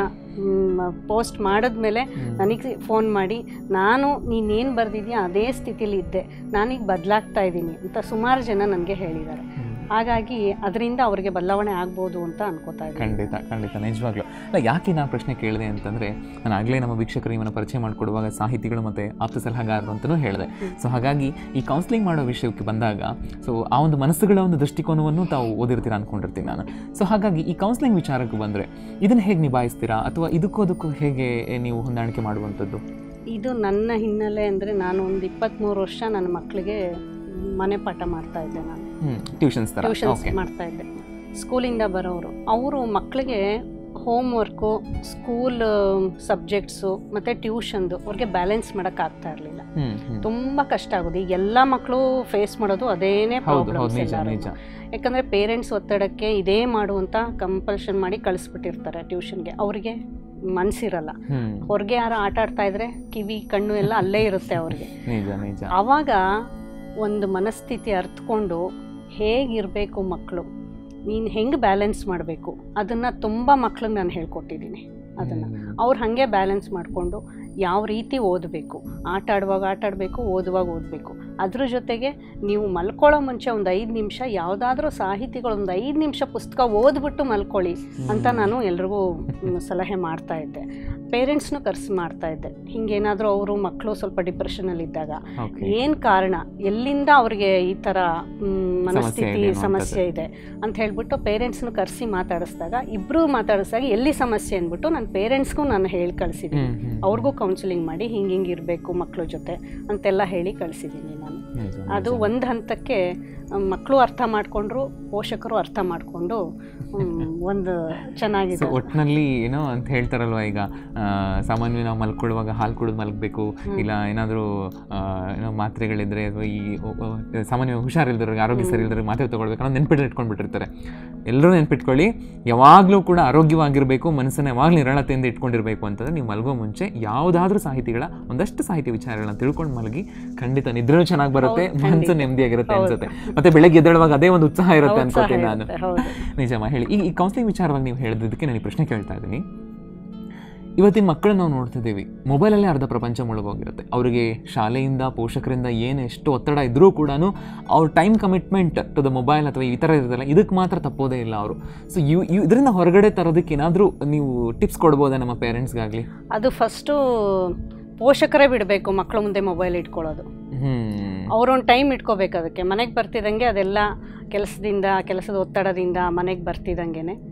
ಪೋಸ್ಟ್ ಮಾಡಿದ್ಮೇಲೆ ನನಗೆ ಫೋನ್ ಮಾಡಿ ನಾನು ನೀನೇನು ಬರೆದಿದ್ಯಾ ಅದೇ ಸ್ಥಿತಿಲಿ ಇದ್ದೆ ನಾನೀಗ ಬದಲಾಗ್ತಾ ಇದ್ದೀನಿ ಅಂತ ಸುಮಾರು ಜನ ನನಗೆ ಹೇಳಿದ್ದಾರೆ ಹಾಗಾಗಿ ಅದರಿಂದ ಅವರಿಗೆ ಬದಲಾವಣೆ ಆಗ್ಬೋದು ಅಂತ ಅನ್ಕೋತಾ ಇದ್ದೀನಿ ಖಂಡಿತ ಖಂಡಿತ ನಿಜವಾಗ್ಲೂ ಅಲ್ಲ ಯಾಕೆ ನಾನು ಪ್ರಶ್ನೆ ಕೇಳಿದೆ ಅಂತಂದರೆ ನಾನು ಆಗಲೇ ನಮ್ಮ ವೀಕ್ಷಕರು ಇವನ್ನ ಪರಿಚಯ ಮಾಡಿಕೊಡುವಾಗ ಸಾಹಿತಿಗಳು ಮತ್ತು ಆಪ್ತ ಸಲಹೆಗಾರರು ಅಂತಲೂ ಹೇಳಿದೆ ಸೊ ಹಾಗಾಗಿ ಈ ಕೌನ್ಸಿಲಿಂಗ್ ಮಾಡೋ ವಿಷಯಕ್ಕೆ ಬಂದಾಗ ಸೊ ಆ ಒಂದು ಮನಸ್ಸುಗಳ ಒಂದು ದೃಷ್ಟಿಕೋನವನ್ನು ತಾವು ಓದಿರ್ತೀರಾ ಅಂದ್ಕೊಂಡಿರ್ತೀನಿ ನಾನು ಸೊ ಹಾಗಾಗಿ ಈ ಕೌನ್ಸಿಲಿಂಗ್ ವಿಚಾರಕ್ಕೆ ಬಂದರೆ ಇದನ್ನು ಹೇಗೆ ನಿಭಾಯಿಸ್ತೀರಾ ಅಥವಾ ಇದಕ್ಕೂ ಅದಕ್ಕೂ ಹೇಗೆ ನೀವು ಹೊಂದಾಣಿಕೆ ಮಾಡುವಂಥದ್ದು ಇದು ನನ್ನ ಹಿನ್ನೆಲೆ ಅಂದರೆ ನಾನು ಒಂದು ಇಪ್ಪತ್ತ್ಮೂರು ವರ್ಷ ನನ್ನ ಮಕ್ಕಳಿಗೆ ಮನೆ ಪಾಠ ಮಾಡ್ತಾ ಇದ್ದೆ ನಾನು ಹ್ಞೂ ಟ್ಯೂಷನ್ಸ್ ಥರ ಟ್ಯೂಷನ್ಸ್ ಓಕೆ ಮಾಡ್ತಾ ಇದ್ದೆ ಸ್ಕೂಲಿಂದ ಬರೋರು ಅವರು ಮಕ್ಕಳಿಗೆ ಹೋಮ್ ವರ್ಕು ಸ್ಕೂಲ್ ಸಬ್ಜೆಕ್ಟ್ಸು ಮತ್ತು ಟ್ಯೂಷನ್ದು ಅವ್ರಿಗೆ ಬ್ಯಾಲೆನ್ಸ್ ಮಾಡೋಕ್ಕಾಗ್ತಾ ಇರಲಿಲ್ಲ ಹ್ಞೂ ಹ್ಞೂ ತುಂಬ ಕಷ್ಟ ಆಗೋದು ಈಗ ಎಲ್ಲ ಮಕ್ಕಳು ಫೇಸ್ ಮಾಡೋದು ಅದೇನೇ ಹೌದು ಹೌದು ಪ್ರಾಬ್ಲಮ್ಸ್ ನಿಜ ನಿಜ ಯಾಕಂದರೆ ಪೇರೆಂಟ್ಸ್ ಒತ್ತಡಕ್ಕೆ ಇದೇ ಮಾಡು ಅಂತ ಕಂಪಲ್ಷನ್ ಮಾಡಿ ಕಳಿಸ್ಬಿಟ್ಟಿರ್ತಾರೆ ಟ್ಯೂಷನ್ಗೆ ಅವರಿಗೆ ಮನಸ್ಸಿರಲ್ಲ ಹ್ಞೂ ಹೊರಗೆ ಯಾರೋ ಆಟ ಆಡ್ತಾ ಇದ್ರೆ ಕಿವಿ ಕಣ್ಣು ಎಲ್ಲ ಅಲ್ಲೇ ಇರುತ್ತೆ ಅವ್ರಿಗೆ ನಿಜ ನಿಜ ಆವಾಗ ಒಂದು ಮನಸ್ಥಿತಿ ಅರ್ಥಕೊಂಡು ಹೇಗಿರಬೇಕು ಮಕ್ಕಳು ನೀನು ಹೆಂಗೆ ಬ್ಯಾಲೆನ್ಸ್ ಮಾಡಬೇಕು ಅದನ್ನು ತುಂಬ ಮಕ್ಳಿಗೆ ನಾನು ಹೇಳ್ಕೊಟ್ಟಿದ್ದೀನಿ ಅದನ್ನು ಹ್ಮ್. ಅವ್ರು ಹಾಗೆ ಬ್ಯಾಲೆನ್ಸ್ ಮಾಡಿಕೊಂಡು ಯಾವ ರೀತಿ ಓದಬೇಕು ಆಟ ಆಡುವಾಗ ಆಟ ಆಡಬೇಕು ಓದುವಾಗ ಓದಬೇಕು ಅದ್ರ ಜೊತೆಗೆ ನೀವು ಮಲ್ಕೊಳ್ಳೋ ಮುಂಚೆ ಒಂದು ಐದು ನಿಮಿಷ ಯಾವುದಾದ್ರೂ ಸಾಹಿತಿಗಳು ಒಂದು ಐದು ನಿಮಿಷ ಪುಸ್ತಕ ಓದ್ಬಿಟ್ಟು ಮಲ್ಕೊಳ್ಳಿ ಅಂತ ನಾನು ಎಲ್ರಿಗೂ ಮ್, ಸಲಹೆ ಮಾಡ್ತಾ ಇದ್ದೆ ಪೇರೆಂಟ್ಸ್ನು ಕರೆಸಿ ಮಾಡ್ತಾ ಇದ್ದೆ ಹಿಂಗೇನಾದರೂ ಅವರು ಮಕ್ಕಳು ಸ್ವಲ್ಪ ಡಿಪ್ರೆಷನಲ್ಲಿದ್ದಾಗ ಓಕೆ ಏನು ಕಾರಣ ಎಲ್ಲಿಂದ ಅವ್ರಿಗೆ ಈ ಥರ ಮ್, ಮನಸ್ಥಿತಿ ಇದೆ ಅನ್ನುವಂಥದ್ದು. ಸಮಸ್ಯೆ ಇದೆ ಅಂತ ಹೇಳ್ಬಿಟ್ಟು ಪೇರೆಂಟ್ಸ್ನು ಕರೆಸಿ ಮಾತಾಡಿಸಿದಾಗ ಇಬ್ಬರು ಮಾತಾಡಿಸಿದಾಗ ಎಲ್ಲಿ ಸಮಸ್ಯೆ ಅಂದ್ಬಿಟ್ಟು ನನ್ನ ಪೇರೆಂಟ್ಸ್ಗೂ ನಾನು ಹೇಳಿ ಕಳಿಸಿದ್ದೀನಿ ಹ್ಮ್, ಹ್ಮ್. ಅವ್ರಿಗೂ ಕೌನ್ಸಿಲಿಂಗ್ ಮಾಡಿ ಹಿಂಗೆ ಹಿಂಗೆ ಇರಬೇಕು ಮಕ್ಕಳ ಜೊತೆ ಅಂತೆಲ್ಲ ಹೇಳಿ ಕಳಿಸಿದ್ದೀನಿ ನಾನು ನಿಜ, ಅದು ನಿಜ. ಒಂದು ಹಂತಕ್ಕೆ ಮಕ್ಕಳು ಅರ್ಥ ಮಾಡಿಕೊಂಡ್ರು ಪೋಷಕರು ಅರ್ಥ ಮಾಡಿಕೊಂಡು ಒಂದು ಸೊ ಚೆನ್ನಾಗಿದೆ ಒಟ್ಟಿನಲ್ಲಿ ಏನೋ ಅಂತ ಹೇಳ್ತಾರಲ್ವ ಈಗ ಆ, ಸಾಮಾನ್ಯವಾಗಿ ನಾವು ಮಲ್ಕೊಳ್ಳುವಾಗ ಹಾಲು ಕುಡಿದು ಮಲಗಬೇಕು ಇಲ್ಲ ಏನಾದರೂ ಏನೋ ಮಾತ್ರೆಗಳಿದ್ರೆ ಅಥವಾ ಈ ಒ- ಒ- ಸಾಮಾನ್ಯವಾಗಿ ಹುಷಾರಿಲ್ದವ್ರಿಗೆ ಆರೋಗ್ಯ ಸರಿ ಇಲ್ದ್ರೆ ಮಾತ್ರೆ ತೊಗೊಳ್ಬೇಕು ಅನ್ನೋ ನೆನ್ಪಿಟ್ಟು ಇಟ್ಕೊಂಡ್ಬಿಟ್ಟಿರ್ತಾರೆ ಎಲ್ಲರೂ ನೆನ್ಪಿಟ್ಕೊಳ್ಳಿ ಯಾವಾಗಲೂ ಕೂಡ ಆರೋಗ್ಯವಾಗಿರಬೇಕು ಮನಸ್ಸನ್ನು ಯಾವಾಗಲೂ ನಿರಳತೆಯಿಂದ ಇಟ್ಕೊಂಡಿರಬೇಕು ಅಂತಂದ್ರೆ ನೀವು ಮಲಗೋ ಮುಂಚೆ ಯಾವುದಾದ್ರೂ ಸಾಹಿತಿಗಳ ಒಂದಷ್ಟು ಸಾಹಿತ್ಯ ವಿಚಾರಗಳನ್ನ ತಿಳ್ಕೊಂಡು ಮಲಗಿ ಖಂಡಿತ ನಿದ್ರೆನೂ ಚೆನ್ನಾಗಿ ಬರುತ್ತೆ ಹೌದು, ಮನಸ್ಸು ಖಂಡಿತ. ನೆಮ್ಮದಿಯಾಗಿರುತ್ತೆ ಹೌದು. ಅನ್ಸುತ್ತೆ ಮತ್ತೆ ಬೆಳಗ್ಗೆ ಎದ್ದೇಳುವಾಗ ಅದೇ ಒಂದು ಉತ್ಸಾಹ ಇರುತ್ತೆ ಉತ್ಸಾಹ ಅನ್ಕೋತೀನಿ ನಾನು ಇರುತ್ತೆ, ಹೌದು ನಿಜಮ್ಮ ಹೇಳಿ ಈಗ ಈ ಕೌನ್ಸಿಲಿಂಗ್ ವಿಚಾರವಾಗಿ ನೀವು ಹೇಳಿದ್ದಕ್ಕೆ ನಾನು ಈ ಪ್ರಶ್ನೆ ಕೇಳ್ತಾ ಇದ್ದೀನಿ ಇವತ್ತಿನ ಮಕ್ಕಳನ್ನ ನಾವು ನೋಡ್ತಿದ್ದೀವಿ ಮೊಬೈಲಲ್ಲೇ ಅರ್ಧ ಪ್ರಪಂಚ ಮುಳುಗೋಗಿರುತ್ತೆ ಅವರಿಗೆ ಶಾಲೆಯಿಂದ ಪೋಷಕರಿಂದ ಏನು ಎಷ್ಟು ಒತ್ತಡ ಇದ್ದರೂ ಕೂಡ ಅವ್ರ time commitment to the mobile ಅಥವಾ ಈ ಥರ ಇರೋದಲ್ಲ ಇದಕ್ಕೆ ಮಾತ್ರ ತಪ್ಪೋದೇ ಇಲ್ಲ ಅವರು ಸೊ ಇವ್ ಇವ್ ಇದರಿಂದ ಹೊರಗಡೆ ತರೋದಕ್ಕೆ ಏನಾದರೂ ನೀವು ಟಿಪ್ಸ್ ಕೊಡ್ಬೋದಾ ನಮ್ಮ ಪೇರೆಂಟ್ಸ್ಗಾಗಲಿ ಅದು ಫಸ್ಟು ಪೋಷಕರೇ ಬಿಡಬೇಕು ಮಕ್ಕಳ ಮುಂದೆ ಮೊಬೈಲ್ ಇಟ್ಕೊಳ್ಳೋದು ಹ್ಞೂ ಅವ್ರೊಂದು ಟೈಮ್ ಇಟ್ಕೋಬೇಕು ಅದಕ್ಕೆ ಮನೆಗೆ ಬರ್ತಿದ್ದಂಗೆ ಅದೆಲ್ಲ ಕೆಲಸದಿಂದ ಕೆಲಸದ ಒತ್ತಡದಿಂದ ಮನೆಗೆ ಬರ್ತಿದ್ದಂಗೆ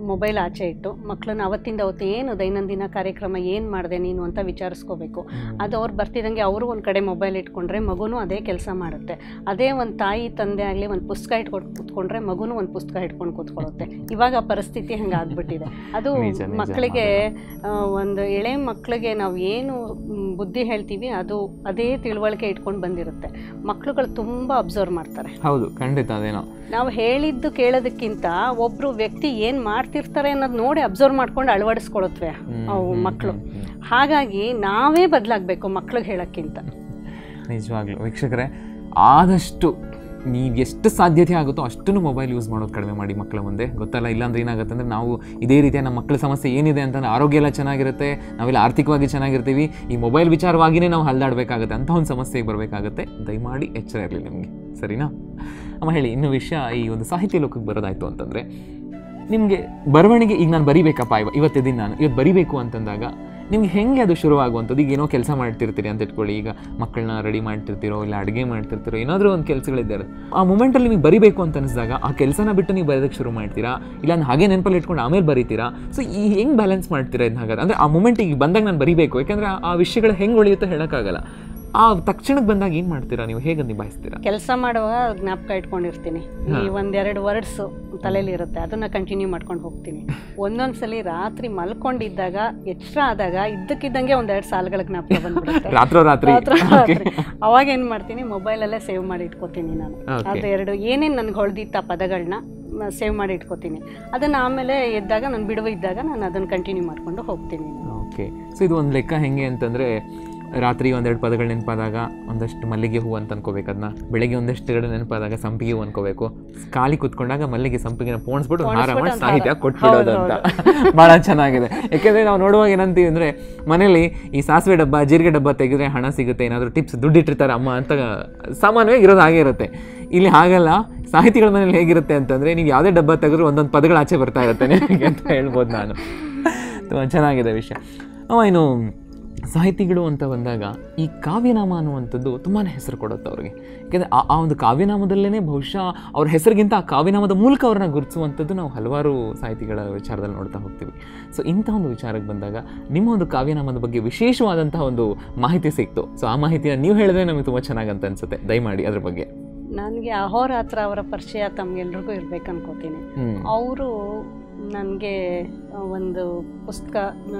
ಮೊಬೈಲ್ ಆಚೆ ಇಟ್ಟು ಮಕ್ಕಳನ್ನ ಅವತ್ತಿಂದ ಅವತ್ತು ಏನು ದೈನಂದಿನ ಕಾರ್ಯಕ್ರಮ ಏನು ಮಾಡಿದೆ ನೀನು ಅಂತ ವಿಚಾರಿಸ್ಕೋಬೇಕು ಅದು ಅವ್ರು ಬರ್ತಿದ್ದಂಗೆ ಅವರು ಒಂದು ಕಡೆ ಮೊಬೈಲ್ ಇಟ್ಕೊಂಡ್ರೆ ಮಗುನೂ ಅದೇ ಕೆಲಸ ಮಾಡುತ್ತೆ ಅದೇ ಒಂದು ತಾಯಿ ತಂದೆ ಆಗಲಿ ಒಂದು ಪುಸ್ತಕ ಇಟ್ಕೊಂಡು ಕೂತ್ಕೊಂಡ್ರೆ ಮಗುನೂ ಒಂದು ಪುಸ್ತಕ ಇಟ್ಕೊಂಡು ಕೂತ್ಕೊಳ್ಳುತ್ತೆ ಇವಾಗ ಆ ಪರಿಸ್ಥಿತಿ ಹಂಗೆ ಆಗ್ಬಿಟ್ಟಿದೆ ಅದು ನಿಜ, ನಿಜ. ಮಕ್ಕಳಿಗೆ ಆ, ಒಂದು ಎಳೆ ಮಕ್ಕಳಿಗೆ ನಾವು ಏನು ಮ್, ಬುದ್ಧಿ ಹೇಳ್ತೀವಿ ಅದು ಅದೇ ತಿಳುವಳಿಕೆ ಇಟ್ಕೊಂಡು ಬಂದಿರುತ್ತೆ ಮಕ್ಕಳುಗಳು ತುಂಬ ಅಬ್ಸರ್ವ್ ಮಾಡ್ತಾರೆ ಹೌದು ಖಂಡಿತ ಅದೇನೋ ನಾವು ಹೇಳಿದ್ದು ಕೇಳೋದಕ್ಕಿಂತ ಒಬ್ಬರು ವ್ಯಕ್ತಿ ಏನು ಮಾಡ್ತಿರ್ತಾರೆ ಅನ್ನೋದು ನೋಡಿ ಅಬ್ಸರ್ವ್ ಮಾಡ್ಕೊಂಡು ಅಳವಡಿಸ್ಕೊಳತ್ವೆ ಹ್ಮ್, ಅವು ಹ್ಮ್, ಮಕ್ಕಳು ಹ್ಮ್, ಹ್ಮ್. ಹಾಗಾಗಿ ನಾವೇ ಬದಲಾಗಬೇಕು ಮಕ್ಳಿಗೆ ಹೇಳೋಕ್ಕಿಂತ ನಿಜವಾಗ್ಲೂ ವೀಕ್ಷಕರೇ ಆದಷ್ಟು ನೀವು ಎಷ್ಟು ಸಾಧ್ಯತೆ ಆಗುತ್ತೋ ಅಷ್ಟನ್ನು ಮೊಬೈಲ್ ಯೂಸ್ ಮಾಡೋದು ಕಡಿಮೆ ಮಾಡಿ ಮಕ್ಕಳ ಮುಂದೆ ಗೊತ್ತಲ್ಲ ಇಲ್ಲಾಂದ್ರೆ ಏನಾಗುತ್ತೆ ಅಂದರೆ ನಾವು ಇದೇ ರೀತಿಯ ನಮ್ಮ ಮಕ್ಕಳ ಸಮಸ್ಯೆ ಏನಿದೆ ಅಂತಂದ್ರೆ ಆರೋಗ್ಯ ಎಲ್ಲ ಚೆನ್ನಾಗಿರುತ್ತೆ ನಾವೆಲ್ಲ ಆರ್ಥಿಕವಾಗಿ ಚೆನ್ನಾಗಿರ್ತೀವಿ ಈ ಮೊಬೈಲ್ ವಿಚಾರವಾಗಿಯೇ ನಾವು ಹಲ್ದಾಡಬೇಕಾಗುತ್ತೆ ಅಂತ ಒಂದು ಸಮಸ್ಯೆಗೆ ಬರಬೇಕಾಗುತ್ತೆ ದಯಮಾಡಿ ಎಚ್ಚರ ಇರಲಿ ನಿಮಗೆ ಸರಿನಾ ಅಮ್ಮ ಹೇಳಿ ಇನ್ನು ವಿಷಯ ಈ ಒಂದು ಸಾಹಿತ್ಯ ಲೋಕಕ್ಕೆ ಬರೋದಾಯ್ತು ಅಂತಂದರೆ ನಿಮಗೆ ಬರವಣಿಗೆ ಈಗ ನಾನು ಬರಿಬೇಕಪ್ಪ ಇವ ಇವತ್ತಿದ್ದೀನಿ ನಾನು ಇವತ್ತು ಬರಿಬೇಕು ಅಂತಂದಾಗ ನಿಮ್ಗೆ ಹೆಂಗೆ ಅದು ಶುರುವಾಗುವಂಥದ್ದು ಈಗ ಏನೋ ಕೆಲಸ ಮಾಡ್ತಿರ್ತೀರಿ ಅಂತ ಇಟ್ಕೊಳ್ಳಿ ಈಗ ಮಕ್ಕಳನ್ನ ರೆಡಿ ಮಾಡ್ತಿರ್ತೀರೋ ಇಲ್ಲ ಅಡುಗೆ ಮಾಡ್ತಿರ್ತೀರೋ ಏನಾದರೂ ಒಂದು ಕೆಲಸಗಳಿದ್ದಾರೆ ಆ ಮೂಮೆಂಟಲ್ಲಿ ನಿಮಗೆ ಬರಿಬೇಕು ಅಂತ ಅನಿಸಿದಾಗ ಆ ಕೆಲಸನ ಬಿಟ್ಟು ನೀವು ಬರೋದಕ್ಕೆ ಶುರು ಮಾಡ್ತೀರಾ ಇಲ್ಲ ನಾನು ಹಾಗೆ ನೆನಪಲ್ಲಿ ಇಟ್ಕೊಂಡು ಆಮೇಲೆ ಬರೀತೀರಾ ಸೊ ಈ ಹೆಂಗೆ ಬ್ಯಾಲೆನ್ಸ್ ಮಾಡ್ತೀರಾ ಇದನ್ನ ಹಾಗಾದ್ರೆ ಅಂದರೆ ಆ ಮೂಮೆಂಟಿಗೆ ಬಂದಾಗ ನಾನು ಬರಿಬೇಕು ಯಾಕಂದರೆ ಆ ವಿಷಯಗಳು ಹೆಂಗೆ ಉಳಿಯುತ್ತೋ ಹೇಳೋಕ್ಕಾಗಲ್ಲ ಆ ತಕ್ಷಣಕ್ಕೆ ಬಂದಾಗ ಏನು ಮಾಡ್ತೀರಾ ನೀವು ಹೇಗೆ ನಿಭಾಯಿಸ್ತೀರಾ ಕೆಲಸ ಮಾಡುವಾಗ ಜ್ಞಾಪಕ ಇಟ್ಕೊಂಡಿರ್ತೀನಿ ಈ ಒಂದೆರಡು ವರ್ಡ್ಸು ತಲೆಯಲ್ಲಿ ಇರುತ್ತೆ ಅದನ್ನ ಕಂಟಿನ್ಯೂ ಮಾಡ್ಕೊಂಡು ಹೋಗ್ತೀನಿ ಒಂದೊಂದು ಸಲ ರಾತ್ರಿ ಮಲ್ಕೊಂಡಿದ್ದಾಗ ಎಚ್ಚರ ಆದಾಗ ಇದ್ದಕ್ಕಿದ್ದಂಗೆ ಒಂದೆರಡು ಸಾಲುಗಳ ಜ್ಞಾಪಕ ಬಂದ್ಬಿಡುತ್ತೆ ರಾತ್ರೋ ರಾತ್ರಿ ರಾತ್ರಿ ರಾತ್ರಿ. ಅವಾಗ ಏನು ಮಾಡ್ತೀನಿ ಮೊಬೈಲಲ್ಲೇ ಸೇವ್ ಮಾಡಿ ಇಟ್ಕೋತೀನಿ ನಾನು Okay. ಅದು ಎರಡು ಏನೇನು ನನಗೆ ಹೊಳ್ದಿತ್ತ ಪದಗಳನ್ನ ಸೇವ್ ಮಾಡಿ ಇಟ್ಕೋತೀನಿ ಅದನ್ನು ಆಮೇಲೆ ಎದ್ದಾಗ ನಾನು ಬಿಡುವ ಇದ್ದಾಗ ನಾನು ಅದನ್ನು ಕಂಟಿನ್ಯೂ ಮಾಡ್ಕೊಂಡು ಹೋಗ್ತೀನಿ ಓಕೆ ಸೊ ಇದು ಒಂದು ಲೆಕ್ಕ ಹೆಂಗೆ ಅಂತಂದರೆ ರಾತ್ರಿ ಒಂದೆರಡು ಪದಗಳು ನೆನಪಾದಾಗ ಒಂದಷ್ಟು ಮಲ್ಲಿಗೆ ಹೂ ಅಂತ ಅನ್ಕೋಬೇಕು ಅದನ್ನ ಬೆಳಗ್ಗೆ ಒಂದಷ್ಟು ಎರಡು ನೆನಪಾದಾಗ ಸಂಪಿಗೆ ಹೂ ಅನ್ಕೋಬೇಕು ಖಾಲಿ ಕುತ್ಕೊಂಡಾಗ ಮಲ್ಲಿಗೆ ಸಂಪಿಗೆನ ಪೋಣಿಸ್ಬಿಟ್ಟು ಹಾರ ಮಾಡಿ ಪೋಣಿಸ್ಬಿಟ್ಟು ಸಾಹಿತ್ಯ ಹಾರ. ಕೊಟ್ಬಿಡೋದು ಅಂತ ಭಾಳ ಚೆನ್ನಾಗಿದೆ ಯಾಕೆಂದರೆ ನಾವು ನೋಡುವಾಗ ಏನಂತೀವಿ ಅಂದರೆ ಮನೇಲಿ ಈ ಸಾಸಿವೆ ಡಬ್ಬ ಜೀರಿಗೆ ಡಬ್ಬ ತೆಗೆದ್ರೆ ಹಣ ಸಿಗುತ್ತೆ ಏನಾದರೂ ಟಿಪ್ಸ್ ದುಡ್ಡಿಟ್ಟಿರ್ತಾರೆ ಅಮ್ಮ ಅಂತ ಸಾಮಾನ್ಯವಾಗಿ ಇರೋದು ಹಾಗೆ ಇರುತ್ತೆ ಇಲ್ಲಿ ಹಾಗಲ್ಲ ಸಾಹಿತಿಗಳ ಮನೇಲಿ ಹೇಗಿರುತ್ತೆ ಅಂತಂದರೆ ನೀವು ಯಾವುದೇ ಡಬ್ಬ ತೆಗೆದ್ರು ಒಂದೊಂದು ಪದಗಳು ಆಚೆ ಬರ್ತಾ ಇರುತ್ತೆ ನಿಮಗೆ ಅಂತ ಹೇಳ್ಬೋದು ನಾನು ತುಂಬ ಚೆನ್ನಾಗಿದೆ ವಿಷಯ ಅವ ಇನ್ನು ಸಾಹಿತಿಗಳು ಅಂತ ಬಂದಾಗ ಈ ಕಾವ್ಯನಾಮ ಅನ್ನುವಂಥದ್ದು ತುಂಬಾ ಹೆಸರು ಕೊಡುತ್ತೆ ಅವ್ರಿಗೆ ಯಾಕೆಂದರೆ ಆ ಆ ಒಂದು ಕಾವ್ಯನಾಮದಲ್ಲೇ ಬಹುಶಃ ಅವ್ರ ಹೆಸರಿಗಿಂತ ಆ ಕಾವ್ಯನಾಮದ ಮೂಲಕ ಅವ್ರನ್ನ ಗುರುತಿಸುವಂಥದ್ದು ನಾವು ಹಲವಾರು ಸಾಹಿತಿಗಳ ವಿಚಾರದಲ್ಲಿ ನೋಡ್ತಾ ಹೋಗ್ತೀವಿ ಸೊ ಇಂಥ ಒಂದು ವಿಚಾರಕ್ಕೆ ಬಂದಾಗ ನಿಮ್ಮ ಒಂದು ಕಾವ್ಯನಾಮದ ಬಗ್ಗೆ ವಿಶೇಷವಾದಂತಹ ಒಂದು ಮಾಹಿತಿ ಸಿಕ್ತು ಸೊ ಆ ಮಾಹಿತಿನ ನೀವು ಹೇಳಿದ್ರೆ ನಮಗೆ ತುಂಬ ಚೆನ್ನಾಗಂತ ಅನ್ಸುತ್ತೆ ದಯಮಾಡಿ ಅದ್ರ ಬಗ್ಗೆ ನನಗೆ ಅಹೋರಾತ್ರ ಅವರ ಪರಿಚಯ ತಮಗೆಲ್ರಿಗೂ ಇರ್ಬೇಕು ಅನ್ಕೋತೀನಿ ಹ್ಮ್ ಅವರು ನನಗೆ ಒಂದು ಪುಸ್ತಕ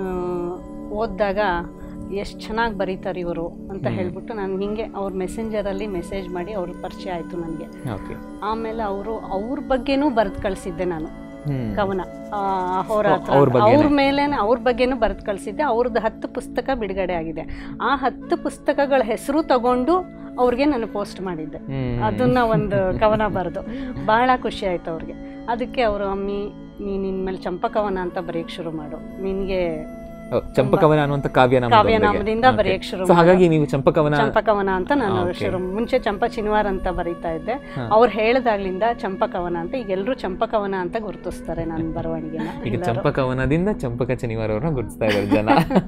ಓದಿದಾಗ ಎಷ್ಟು ಚೆನ್ನಾಗಿ ಬರೀತಾರೆ ಇವರು ಅಂತ ಹ್ಮ್. ಹೇಳ್ಬಿಟ್ಟು ನಾನು ಹಿಂಗೆ ಅವ್ರ ಮೆಸೆಂಜರಲ್ಲಿ ಮೆಸೇಜ್ ಮಾಡಿ ಅವ್ರ ಪರಿಚಯ ಆಯಿತು ನನಗೆ ಓಕೆ ಆಮೇಲೆ ಅವರು ಅವ್ರ ಬಗ್ಗೆನೂ ಬರೆದು ಕಳಿಸಿದ್ದೆ ನಾನು ಹ್ಮ್ ಕವನ ಆ, ಅಹೋರಾತ್ರ ಅವ್ರ ಅಂತ. ಬಗ್ಗೆನೇ. ಅವ್ರ ಮೇಲೆ ಅವ್ರ ಬಗ್ಗೆನೂ ಬರೆದು ಕಳಿಸಿದ್ದೆ ಅವ್ರದ್ದು ಹತ್ತು ಪುಸ್ತಕ ಬಿಡುಗಡೆ ಆಗಿದೆ ಆ ಹತ್ತು ಪುಸ್ತಕಗಳ ಹೆಸರು ತಗೊಂಡು ಅವ್ರಿಗೆ ನಾನು ಪೋಸ್ಟ್ ಮಾಡಿದ್ದೆ ಹ್ಮ್. ಅದನ್ನ ಒಂದು ಕವನ ಬರೆದು ಬಹಳ ಖುಷಿ ಆಯ್ತು ಅವ್ರಿಗೆ ಅದಕ್ಕೆ ಅವರು ಅಮ್ಮಿ ನೀನು ಇನ್ಮೇಲೆ ಚಂಪಕವನ ಅಂತ ಬರೆಯಕ್ಕೆ ಶುರು ಮಾಡು ನಿನಗೆ ಓ, ಚಂಪಕವನ ಅನ್ನುವಂಥ ಕಾವ್ಯನಾಮ ಕಾವ್ಯನಾಮದಿಂದ ಬರೆಯಕ್ಕೆ ಶುರು ಸೊ ಮಾಡು. ಹಾಗಾಗಿ ನೀವು ಚಂಪಕವನ ಚಂಪಕವನ ಅಂತ ನಾನು Okay. ಶುರು ಮುಂಚೆ ಚಂಪ ಚಿನ್ವಾರ್ ಅಂತ ಬರೀತಾ ಇದ್ದೆ ಹಾ. ಅವ್ರು ಹೇಳ್ದಾಗ್ಲಿಂದ ಚಂಪಕವನ ಅಂತ ಈಗ ಎಲ್ಲರೂ ಚಂಪಕವನ ಅಂತ ಗುರುತಿಸ್ತಾರೆ ನನ್ನ ಬರವಣಿಗೆನ ಈಗ ಎಲ್ಲರೂ. ಚಂಪಕವನದಿಂದ ಚಂಪಕ ಶನಿವಾರ ಅವ್ರನ್ನ ಗುರುತಿಸ್ತಾ ಇದ್ದಾರೆ ಜನ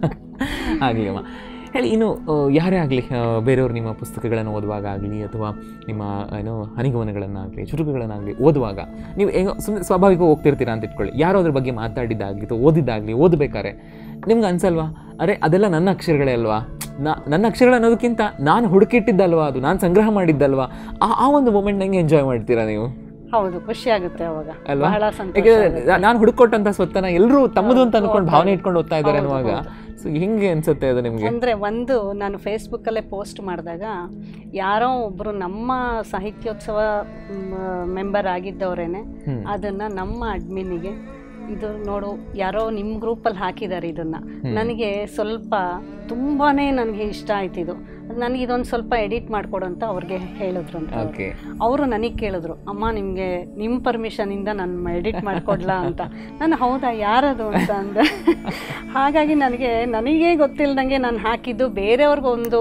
ಆಗಲಿ ಅಮ್ಮ ಹೇಳಿ ಇನ್ನು ಆ, ಯಾರೇ ಆಗಲಿ ಬೇರೆಯವರು ನಿಮ್ಮ ಪುಸ್ತಕಗಳನ್ನು ಓದುವಾಗ ಆಗಲಿ ಅಥವಾ ನಿಮ್ಮ ಏನು ಹನಿಗವನಗಳನ್ನಾಗಲಿ ಚುರುಕುಗಳನ್ನಾಗಲಿ ಓದುವಾಗ ನೀವು ಹೆಂಗೋ ಸುಮ್ಮನೆ ಸ್ವಾಭಾವಿಕವಾಗಿ ಹೋಗ್ತಿರ್ತೀರಾ ಅಂತ ಇಟ್ಕೊಳ್ಳಿ ಯಾರೋ ಅದ್ರ ಬಗ್ಗೆ ಮಾತಾಡಿದ್ದಾಗಲಿ ಅಥವಾ ಓದಿದ್ದಾಗಲಿ ಓದಬೇಕಾರೆ ನಿಮ್ಗೆ ಅನ್ಸಲ್ವಾ ಅರೆ ಅದೆಲ್ಲ ನನ್ನ ಅಕ್ಷರಗಳೇ ಅಲ್ವಾ ನಾ ನನ್ನ ಅಕ್ಷರಗಳು ಅನ್ನೋದಕ್ಕಿಂತ ನಾನು ಹುಡುಕಿಟ್ಟಿದ್ದಲ್ವಾ ಅದು ನಾನು ಸಂಗ್ರಹ ಮಾಡಿದ್ದಲ್ವಾ ಆ ಆ ಒಂದು ಮೂಮೆಂಟ್ ನಂಗೆ ಎಂಜಾಯ್ ಮಾಡ್ತೀರಾ ನೀವು ಹೌದು ಖುಷಿ ಆಗುತ್ತೆ ಅವಾಗ ಅಲ್ವಾ? ಬಹಳ ಸಂತೋಷ ಯಾಕಂದ್ರೆ ಆಗುತ್ತೆ. ನಾನು ಹುಡುಕೊಟ್ಟಂತ ಸ್ವತ್ತನ ಎಲ್ಲರೂ ತಮ್ಮದು ಅಂತ ಅನ್ಕೊಂಡು ಭಾವನೆ ಇಟ್ಕೊಂಡು ಓದ್ತಾ ಇದ್ದಾರೆ ಹೌದು, ಅನ್ನುವಾಗ ಸೊ ಹೆಂಗೆ ಅನ್ಸುತ್ತೆ ಅದು ನಿಮ್ಗೆ ಅಂದ್ರೆ ಒಂದು ನಾನು ಫೇಸ್ಬುಕ್ಕಲ್ಲೇ ಪೋಸ್ಟ್ ಮಾಡಿದಾಗ ಯಾರೋ ಒಬ್ರು ನಮ್ಮ ಸಾಹಿತ್ಯೋತ್ಸವ ಮೆಂಬರ್ ಆಗಿದ್ದವರೇನೆ ಹ್ಮ್. ಅದನ್ನ ನಮ್ಮ ಅಡ್ಮಿನಿಗೆ ಇದು ನೋಡು ಯಾರೋ ನಿಮ್ಮ ಗ್ರೂಪಲ್ಲಿ ಹಾಕಿದ್ದಾರೆ ಇದನ್ನ ನನಗೆ ಸ್ವಲ್ಪ ತುಂಬಾನೇ ನನಗೆ ಇಷ್ಟ ಆಯ್ತು ಇದು ನನಗೆ ಇದೊಂದು ಸ್ವಲ್ಪ ಎಡಿಟ್ ಮಾಡಿಕೊಡು ಅಂತ ಅವ್ರಿಗೆ ಹೇಳಿದ್ರು ಅಂತ ಅವ್ರು. ಓಕೆ ಅವರು ನನಗೆ ಕೇಳಿದ್ರು ಅಮ್ಮ ನಿಮಗೆ ನಿಮ್ಮ ಪರ್ಮಿಷನಿಂದ ನಾನು ಎಡಿಟ್ ಮಾಡಿಕೊಡ್ಲಾ ಅಂತ ನಾನು ಹೌದಾ ಯಾರದು ಅಂತ ಅಂದೆ ಹಾಗಾಗಿ ನನಗೆ ನನಗೇ ಗೊತ್ತಿಲ್ದಂಗೆ ನಾನು ಹಾಕಿದ್ದು ಬೇರೆಯವ್ರಿಗೊಂದು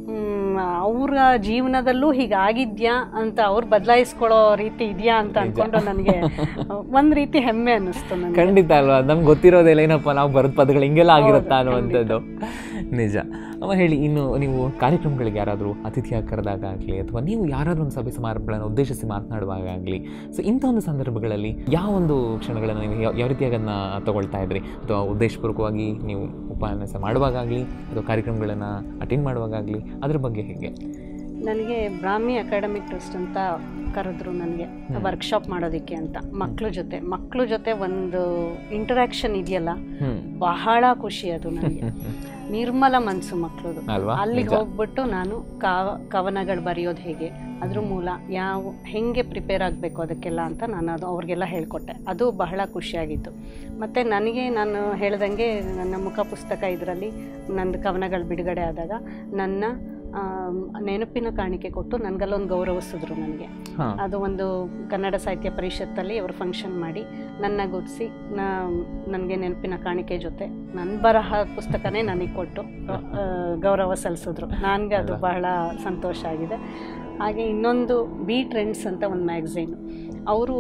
ಅವರ ಜೀವನದಲ್ಲೂ ಹೀಗಾಗಿದ್ಯಾ ಅಂತ ಅವ್ರು ಬದಲಾಯಿಸ್ಕೊಳ್ಳೋ ರೀತಿ ಇದೆಯಾ ಅಂತ ಅಂದ್ಕೊಂಡು ನನಗೆ ಒಂದು ರೀತಿ ಹೆಮ್ಮೆ ಅನ್ನಿಸ್ತು ನನಗೆ ಖಂಡಿತ ಅಲ್ವಾ ನಮ್ಗೆ ಗೊತ್ತಿರೋದಿಲ್ಲ ಏನಪ್ಪ ನಾವು ಬರೆದ ಪದಗಳು ಹಿಂಗೆಲ್ಲ ಆಗಿರುತ್ತಾ ಹೌದು, ಅನ್ನುವಂಥದ್ದು ನಿಜ ಅವ ಹೇಳಿ ಇನ್ನು ನೀವು ಕಾರ್ಯಕ್ರಮಗಳಿಗೆ ಯಾರಾದರೂ ಅತಿಥಿಯಾಗಿ ಕರೆದಾಗಲಿ ಅಥವಾ ನೀವು ಯಾರಾದರೂ ಒಂದು ಸಭೆ ಸಮಾರಂಭಗಳನ್ನು ಉದ್ದೇಶಿಸಿ ಮಾತನಾಡುವಾಗಲಿ ಸೊ ಇಂಥ ಒಂದು ಸಂದರ್ಭಗಳಲ್ಲಿ ಯಾವ ಒಂದು ಕ್ಷಣಗಳನ್ನು ನೀವು ಯಾವ ಯಾವ ರೀತಿಯಾಗಿ ಅದನ್ನ ತಗೊಳ್ತಾ ಇದ್ರಿ ಅಥವಾ ಉದ್ದೇಶಪೂರ್ವಕವಾಗಿ ನೀವು ಉಪನ್ಯಾಸ ಮಾಡುವಾಗಲಿ ಅಥವಾ ಕಾರ್ಯಕ್ರಮಗಳನ್ನು ಅಟೆಂಡ್ ಮಾಡುವಾಗಲಿ ಅದ್ರ ಬಗ್ಗೆ ಹೇಗೆ ನನಗೆ ಬ್ರಾಹ್ಮಿ ಅಕಾಡೆಮಿಕ್ ಟ್ರಸ್ಟ್ ಅಂತ ಕರೆದ್ರು ನನಗೆ ಹ್ಮ್. ವರ್ಕ್ಶಾಪ್ ಮಾಡೋದಕ್ಕೆ ಅಂತ ಮಕ್ಳ ಜೊತೆ ಮಕ್ಳ ಜೊತೆ ಒಂದು ಇಂಟರಾಕ್ಷನ್ ಇದೆಯಲ್ಲ ಹ್ಞೂ ಬಹಳ ಖುಷಿ ಅದು ನನಗೆ ನಿರ್ಮಲ ಮನಸ್ಸು ಮಕ್ಕಳದು ಅಲ್ವಾ ಅಲ್ಲಿಗೆ ನಿಜ. ಹೋಗ್ಬಿಟ್ಟು ನಾನು ಕಾವ ಕವನಗಳು ಬರೆಯೋದು ಹೇಗೆ ಅದ್ರ ಮೂಲ ಯಾವ ಹೆಂಗೆ ಪ್ರಿಪೇರ್ ಆಗಬೇಕು ಅದಕ್ಕೆಲ್ಲ ಅಂತ ನಾನು ಅದು ಅವ್ರಿಗೆಲ್ಲ ಹೇಳ್ಕೊಟ್ಟೆ ಅದು ಬಹಳ ಖುಷಿಯಾಗಿತ್ತು ಮತ್ತು ನನಗೆ ನಾನು ಹೇಳ್ದಂಗೆ ನನ್ನ ಮುಖ ಪುಸ್ತಕ ಇದರಲ್ಲಿ ನಂದು ಕವನಗಳು ಬಿಡುಗಡೆ ಆದಾಗ ನನ್ನ ಆಮ್, ನೆನಪಿನ ಕಾಣಿಕೆ ಕೊಟ್ಟು ನನಗಲ್ಲೊಂದು ಗೌರವಿಸಿದ್ರು ನನಗೆ ಹಾಂ ಅದು ಒಂದು ಕನ್ನಡ ಸಾಹಿತ್ಯ ಪರಿಷತ್ತಲ್ಲಿ ಅವರು ಫಂಕ್ಷನ್ ಮಾಡಿ ನನ್ನ ಗುರುತಿಸಿ ನನಗೆ ನೆನಪಿನ ಕಾಣಿಕೆ ಜೊತೆ ನನ್ನ ಬರಹ ಪುಸ್ತಕನೇ ನನಗೆ ಕೊಟ್ಟು ಆ, ಗೌರವ ಸಲ್ಲಿಸಿದ್ರು ನನಗೆ ಅದು ಅಲ್ವಾ? ಬಹಳ ಸಂತೋಷ ಆಗಿದೆ ಹಾಗೆ ಇನ್ನೊಂದು ಬಿ ಟ್ರೆಂಡ್ಸ್ ಅಂತ ಒಂದು ಮ್ಯಾಗ್ಝೈನ್ ಅವರು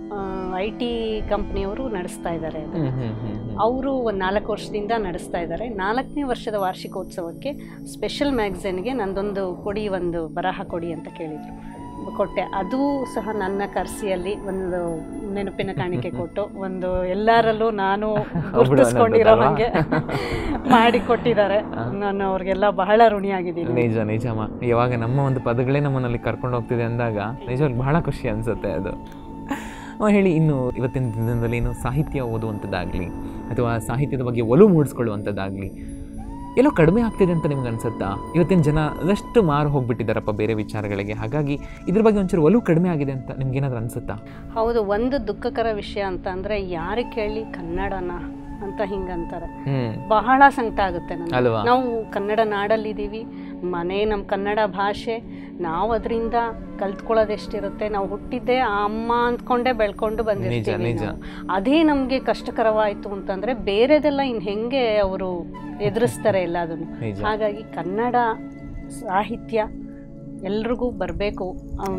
ಐ ಟಿ ಕಂಪ್ನಿಯವರು ನಡೆಸ್ತಾ ಇದ್ದಾರೆ ಅದು ಹ್ಞೂ ಹ್ಞೂ ಹ್ಞೂ ಹ್ಞೂ ಅವರು ಒಂದು ನಾಲ್ಕು ವರ್ಷದಿಂದ ನಡೆಸ್ತಾ ಇದ್ದಾರೆ ನಾಲ್ಕನೇ ವರ್ಷದ ವಾರ್ಷಿಕೋತ್ಸವಕ್ಕೆ ಸ್ಪೆಷಲ್ ಮ್ಯಾಗ್ಝಿನ್ಗೆ ನಂದೊಂದು ಕೊಡಿ ಒಂದು ಬರಹ ಕೊಡಿ ಅಂತ ಕೇಳಿದರು ಕೊಟ್ಟೆ ಅದು ಸಹ ನನ್ನ ಕರ್ಸಿಯಲ್ಲಿ ಒಂದು ನೆನಪಿನ ಕಾಣಿಕೆ ಕೊಟ್ಟು ಒಂದು ಎಲ್ಲರಲ್ಲೂ ನಾನು ಗುರುತಿಸ್ಕೊಂಡಿರೋ ಹಾಗೆ ಮಾಡಿ ಕೊಟ್ಟಿದ್ದಾರೆ ನಾನು ಅವ್ರಿಗೆಲ್ಲ ಬಹಳ ಋಣಿಯಾಗಿದ್ದೀನಿ ನಿಜ ನಿಜಮ್ಮ ಯಾವಾಗ ನಮ್ಮ ಒಂದು ಪದಗಳೇ ನಮ್ಮನ್ನಲ್ಲಿ ಕರ್ಕೊಂಡು ಹೋಗ್ತಿದೆ ಅಂದಾಗ ನಿಜವಾಗಿ ಬಹಳ ಖುಷಿ ಅನಿಸುತ್ತೆ ಅದು ಅವ ಹೇಳಿ ಇನ್ನು ಇವತ್ತಿನ ದಿನದಲ್ಲಿ ಇನ್ನು ಸಾಹಿತ್ಯ ಓದುವಂಥದ್ದಾಗಲಿ ಅಥವಾ ಸಾಹಿತ್ಯದ ಬಗ್ಗೆ ಒಲವು ಮೂಡಿಸ್ಕೊಳ್ಳುವಂಥದ್ದಾಗಲಿ ಎಲ್ಲೋ ಕಡಿಮೆ ಆಗ್ತಿದೆ ಅಂತ ನಿಮ್ಗೆ ಅನ್ಸುತ್ತಾ ಇವತ್ತಿನ ಜನ ಅದಷ್ಟು ಮಾರು ಹೋಗ್ಬಿಟ್ಟಿದ್ದಾರಪ್ಪ ಬೇರೆ ವಿಚಾರಗಳಿಗೆ ಹಾಗಾಗಿ ಇದ್ರ ಬಗ್ಗೆ ಒಂಚೂರು ಒಲವು ಕಡಿಮೆ ಆಗಿದೆ ಅಂತ ನಿಮ್ಗೇನಾದ್ರೂ ಅನ್ಸುತ್ತಾ ಹೌದು ಒಂದು ದುಃಖಕರ ವಿಷಯ ಅಂತ ಅಂದರೆ ಯಾರು ಕೇಳಿ ಕನ್ನಡನ ಅಂತ ಹಿಂಗಂತಾರೆ ಹ್ಮ್ ಬಹಳ ಸಂಕಟ ಆಗುತ್ತೆ ನನಗೆ ಅಲ್ವಾ? ನಾವು ಕನ್ನಡ ನಾಡಲ್ಲಿದ್ದೀವಿ ಮನೆ ನಮ್ಮ ಕನ್ನಡ ಭಾಷೆ ನಾವು ಅದರಿಂದ ಕಲ್ತ್ಕೊಳ್ಳೋದು ಎಷ್ಟಿರುತ್ತೆ ನಾವು ಹುಟ್ಟಿದ್ದೇ ಆ ಅಮ್ಮ ಅಂದ್ಕೊಂಡೇ ಬೆಳ್ಕೊಂಡು ಬಂದಿರ್ತೀವಿ ನಿಜ. ನಾವು. ಅದೇ ನಮಗೆ ಕಷ್ಟಕರವಾಯಿತು ಅಂತಂದ್ರೆ ಬೇರೆದೆಲ್ಲ ಇನ್ನು ಹೆಂಗೆ ಅವರು ಎದುರಿಸ್ತಾರೆ ಎಲ್ಲದನ್ನು ನಿಜ ಹಾಗಾಗಿ ಕನ್ನಡ ಸಾಹಿತ್ಯ ಎಲ್ರಿಗೂ ಬರಬೇಕು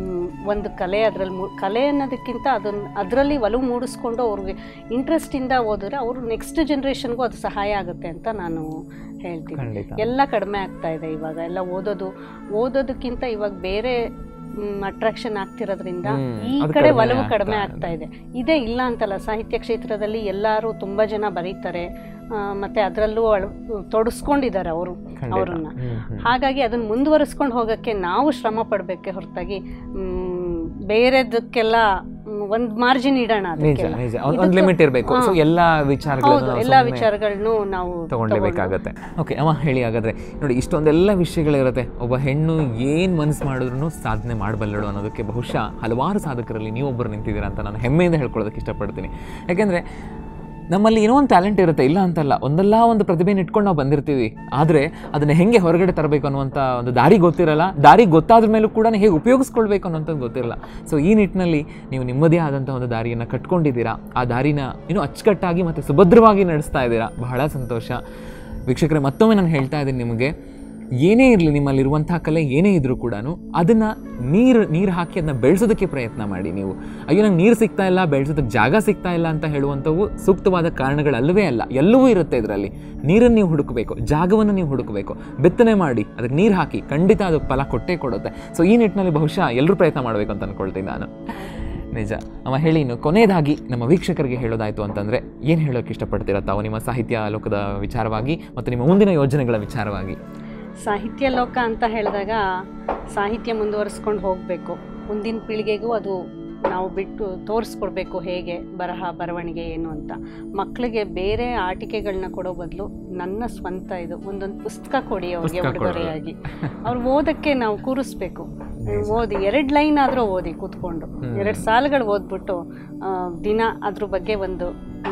ಒಂದು ಕಲೆ ಅದರಲ್ಲಿ ಮೂ ಕಲೆ ಅನ್ನೋದಕ್ಕಿಂತ ಅದನ್ನು ಅದರಲ್ಲಿ ಒಲವು ಮೂಡಿಸ್ಕೊಂಡು ಅವ್ರಿಗೆ ಇಂಟ್ರೆಸ್ಟಿಂದ ಓದಿದ್ರೆ ಅವರು ನೆಕ್ಸ್ಟ್ ಜನ್ರೇಷನ್ಗೂ ಅದು ಸಹಾಯ ಆಗುತ್ತೆ ಅಂತ ನಾನು ಹೇಳ್ತೀನಿ ಖಂಡಿತ ಎಲ್ಲ ಕಡಿಮೆ ಆಗ್ತಾ ಇದೆ ಇವಾಗ ಎಲ್ಲ ಓದೋದು ಓದೋದಕ್ಕಿಂತ ಇವಾಗ ಬೇರೆ ಅಟ್ರಾಕ್ಷನ್ ಆಗ್ತಿರೋದ್ರಿಂದ ಹ್ಮ್, ಈ ಅದು ಕಡೆ ಕಡಿಮೆ ಒಲವು ಆಗ್ತಾ ಕಡಿಮೆ ಇದೆ. ಆಗ್ತಾ ಇದೆ ಇದೇ ಇಲ್ಲ ಅಂತಲ್ಲ ಸಾಹಿತ್ಯ ಕ್ಷೇತ್ರದಲ್ಲಿ ಎಲ್ಲರೂ ತುಂಬ ಜನ ಬರೀತಾರೆ ಆ, ಮತ್ತೆ ಅದರಲ್ಲೂ ಅಳ- ತೊಡಸ್ಕೊಂಡಿದ್ದಾರೆ ಅವರು ಖಂಡಿತ ಅವ್ರನ್ನ. ಹ್ಮ್, ಹ್ಮ್. ಹಾಗಾಗಿ ಅದನ್ನ ಮುಂದುವರಿಸ್ಕೊಂಡು ಹೋಗೋಕ್ಕೆ ನಾವು ಶ್ರಮ ಪಡಬೇಕೆ ಹೊರತಾಗಿ ಮ್, ಬೇರೆದಕ್ಕೆಲ್ಲ ಒಂದು ಮಾರ್ಜಿನ್ ಇಡೋಣ ನಿಜ ಅದಕ್ಕೆಲ್ಲ ನಿಜ ಒಂದು ಇದಕ್ಕೆ- ಲಿಮಿಟ್ ಇರಬೇಕು ಸೊ ಹಾ. ಎಲ್ಲಾ ಹೌದು ವಿಚಾರಗಳನ್ನು ಎಲ್ಲ ವಿಚಾರಗಳನ್ನು ನಾವು ತಗೊಳ್ಲೇಬೇಕಾಗತ್ತೆ ಓಕೆ ಅವ ಹೇಳಿ ಹಾಗಾದ್ರೆ ನೋಡಿ ಇಷ್ಟೊಂದೆಲ್ಲ ವಿಷಯಗಳಿರುತ್ತೆ ಒಬ್ಬ ಹೆಣ್ಣು ಏನು ಮನಸ್ಸು ಮಾಡಿದ್ರು ಸಾಧನೆ ಮಾಡಬಲ್ಲಳು ಅನ್ನೋದಕ್ಕೆ ಬಹುಶಃ ಹಲವಾರು ಸಾಧಕರಲ್ಲಿ ನೀವೊಬ್ಬರು ನಿಂತಿದ್ದೀರಾ ಅಂತ ನಾನು ಹೆಮ್ಮೆಯಿಂದ ಹೇಳ್ಕೊಳ್ಳೋದಕ್ಕೆ ಇಷ್ಟಪಡ್ತೀನಿ ಯಾಕೆಂದರೆ ನಮ್ಮಲ್ಲಿ ಏನೋ ಒಂದು ಟ್ಯಾಲೆಂಟ್ ಇರುತ್ತೆ ಇಲ್ಲ ಅಂತಲ್ಲ ಒಂದಲ್ಲ ಒಂದು ಪ್ರತಿಭೆನ ಇಟ್ಕೊಂಡು ನಾವು ಬಂದಿರ್ತೀವಿ ಆದರೆ ಅದನ್ನ ಹೆಂಗೆ ಹೊರಗಡೆ ತರಬೇಕು ಅನ್ನುವಂಥ ಒಂದು ದಾರಿ ಗೊತ್ತಿರಲ್ಲ ದಾರಿ ಗೊತ್ತಾದ್ರ ಮೇಲೂ ಕೂಡ ಹೇಗೆ ಉಪಯೋಗಿಸ್ಕೊಳ್ಬೇಕು ಅನ್ನೋಂಥದ್ದು ಗೊತ್ತಿರಲ್ಲ ಸೊ ಈ ನಿಟ್ಟಿನಲ್ಲಿ ನೀವು ನಿಮ್ಮದೇ ಆದಂಥ ಒಂದು ದಾರಿಯನ್ನು ಕಟ್ಕೊಂಡಿದ್ದೀರಾ ಆ ದಾರಿನ ಇನ್ನೂ ಅಚ್ಚುಕಟ್ಟಾಗಿ ಮತ್ತು ಸುಭದ್ರವಾಗಿ ನಡೆಸ್ತಾ ಇದ್ದೀರಾ ಬಹಳ ಸಂತೋಷ ವೀಕ್ಷಕರೇ ಮತ್ತೊಮ್ಮೆ ನಾನು ಹೇಳ್ತಾ ಇದ್ದೀನಿ ನಿಮಗೆ ಏನೇ ಇರಲಿ ನಿಮ್ಮಲ್ಲಿರುವಂಥ ಕಲೆ ಏನೇ ಇದ್ರೂ ಕೂಡ ಅದನ್ನು ನೀರು ನೀರು ಹಾಕಿ ಅದನ್ನ ಬೆಳೆಸೋದಕ್ಕೆ ಪ್ರಯತ್ನ ಮಾಡಿ ನೀವು ಅಯ್ಯೋ ನಂಗೆ ನೀರು ಸಿಗ್ತಾ ಇಲ್ಲ ಬೆಳೆಸೋದಕ್ಕೆ ಜಾಗ ಸಿಗ್ತಾ ಇಲ್ಲ ಅಂತ ಹೇಳುವಂಥವು ಸೂಕ್ತವಾದ ಕಾರಣಗಳಲ್ಲವೇ ಅಲ್ಲ ಎಲ್ಲವೂ ಇರುತ್ತೆ ಇದರಲ್ಲಿ ನೀರನ್ನು ನೀವು ಹುಡುಕಬೇಕು ಜಾಗವನ್ನು ನೀವು ಹುಡುಕಬೇಕು ಬಿತ್ತನೆ ಮಾಡಿ ಅದಕ್ಕೆ ನೀರು ಹಾಕಿ ಖಂಡಿತ ಅದು ಫಲ ಕೊಟ್ಟೇ ಕೊಡುತ್ತೆ ಸೊ ಈ ನಿಟ್ಟಿನಲ್ಲಿ ಬಹುಶಃ ಎಲ್ಲರೂ ಪ್ರಯತ್ನ ಮಾಡಬೇಕು ಅಂತ ಅಂದ್ಕೊಳ್ತೀನಿ ನಾನು ನಿಜ ಅವ ಹೇಳಿ ಇನ್ನು ಕೊನೆಯದಾಗಿ ನಮ್ಮ ವೀಕ್ಷಕರಿಗೆ ಹೇಳೋದಾಯ್ತು ಅಂತಂದರೆ ಏನು ಹೇಳೋಕ್ಕೆ ಇಷ್ಟಪಡ್ತೀರಾ ತಾವು ನಿಮ್ಮ ಸಾಹಿತ್ಯ ಲೋಕದ ವಿಚಾರವಾಗಿ ಮತ್ತು ನಿಮ್ಮ ಮುಂದಿನ ಯೋಜನೆಗಳ ವಿಚಾರವಾಗಿ ಸಾಹಿತ್ಯ ಲೋಕ ಅಂತ ಹೇಳಿದಾಗ ಸಾಹಿತ್ಯ ಮುಂದುವರಿಸ್ಕೊಂಡು ಹೋಗಬೇಕು ಮುಂದಿನ ಪೀಳಿಗೆಗೂ ಅದು ನಾವು ಬಿಟ್ಟು ತೋರಿಸ್ಕೊಡ್ಬೇಕು ಹೇಗೆ ಬರಹ ಬರವಣಿಗೆ ಏನು ಅಂತ ಮಕ್ಕಳಿಗೆ ಬೇರೆ ಆಟಿಕೆಗಳನ್ನ ಕೊಡೋ ಬದಲು ನನ್ನ ಸ್ವಂತ ಇದು ಒಂದೊಂದು ಪುಸ್ತಕ ಕೊಡಿ ಅವ್ರಿಗೆ ಪುಸ್ತಕ ಕೊಡೋದು. ಉಡುಗೊರೆಯಾಗಿ ಅವ್ರು ಓದಕ್ಕೆ ನಾವು ಕೂರಿಸ್ಬೇಕು ನಿಜ. ಓದಿ ಎರಡು ಲೈನ್ ಆದರೂ ಓದಿ ಕೂತ್ಕೊಂಡು ಹ್ಮ್. ಎರಡು ಸಾಲುಗಳು ಓದ್ಬಿಟ್ಟು ಆ, ದಿನ ಅದ್ರ ಬಗ್ಗೆ ಒಂದು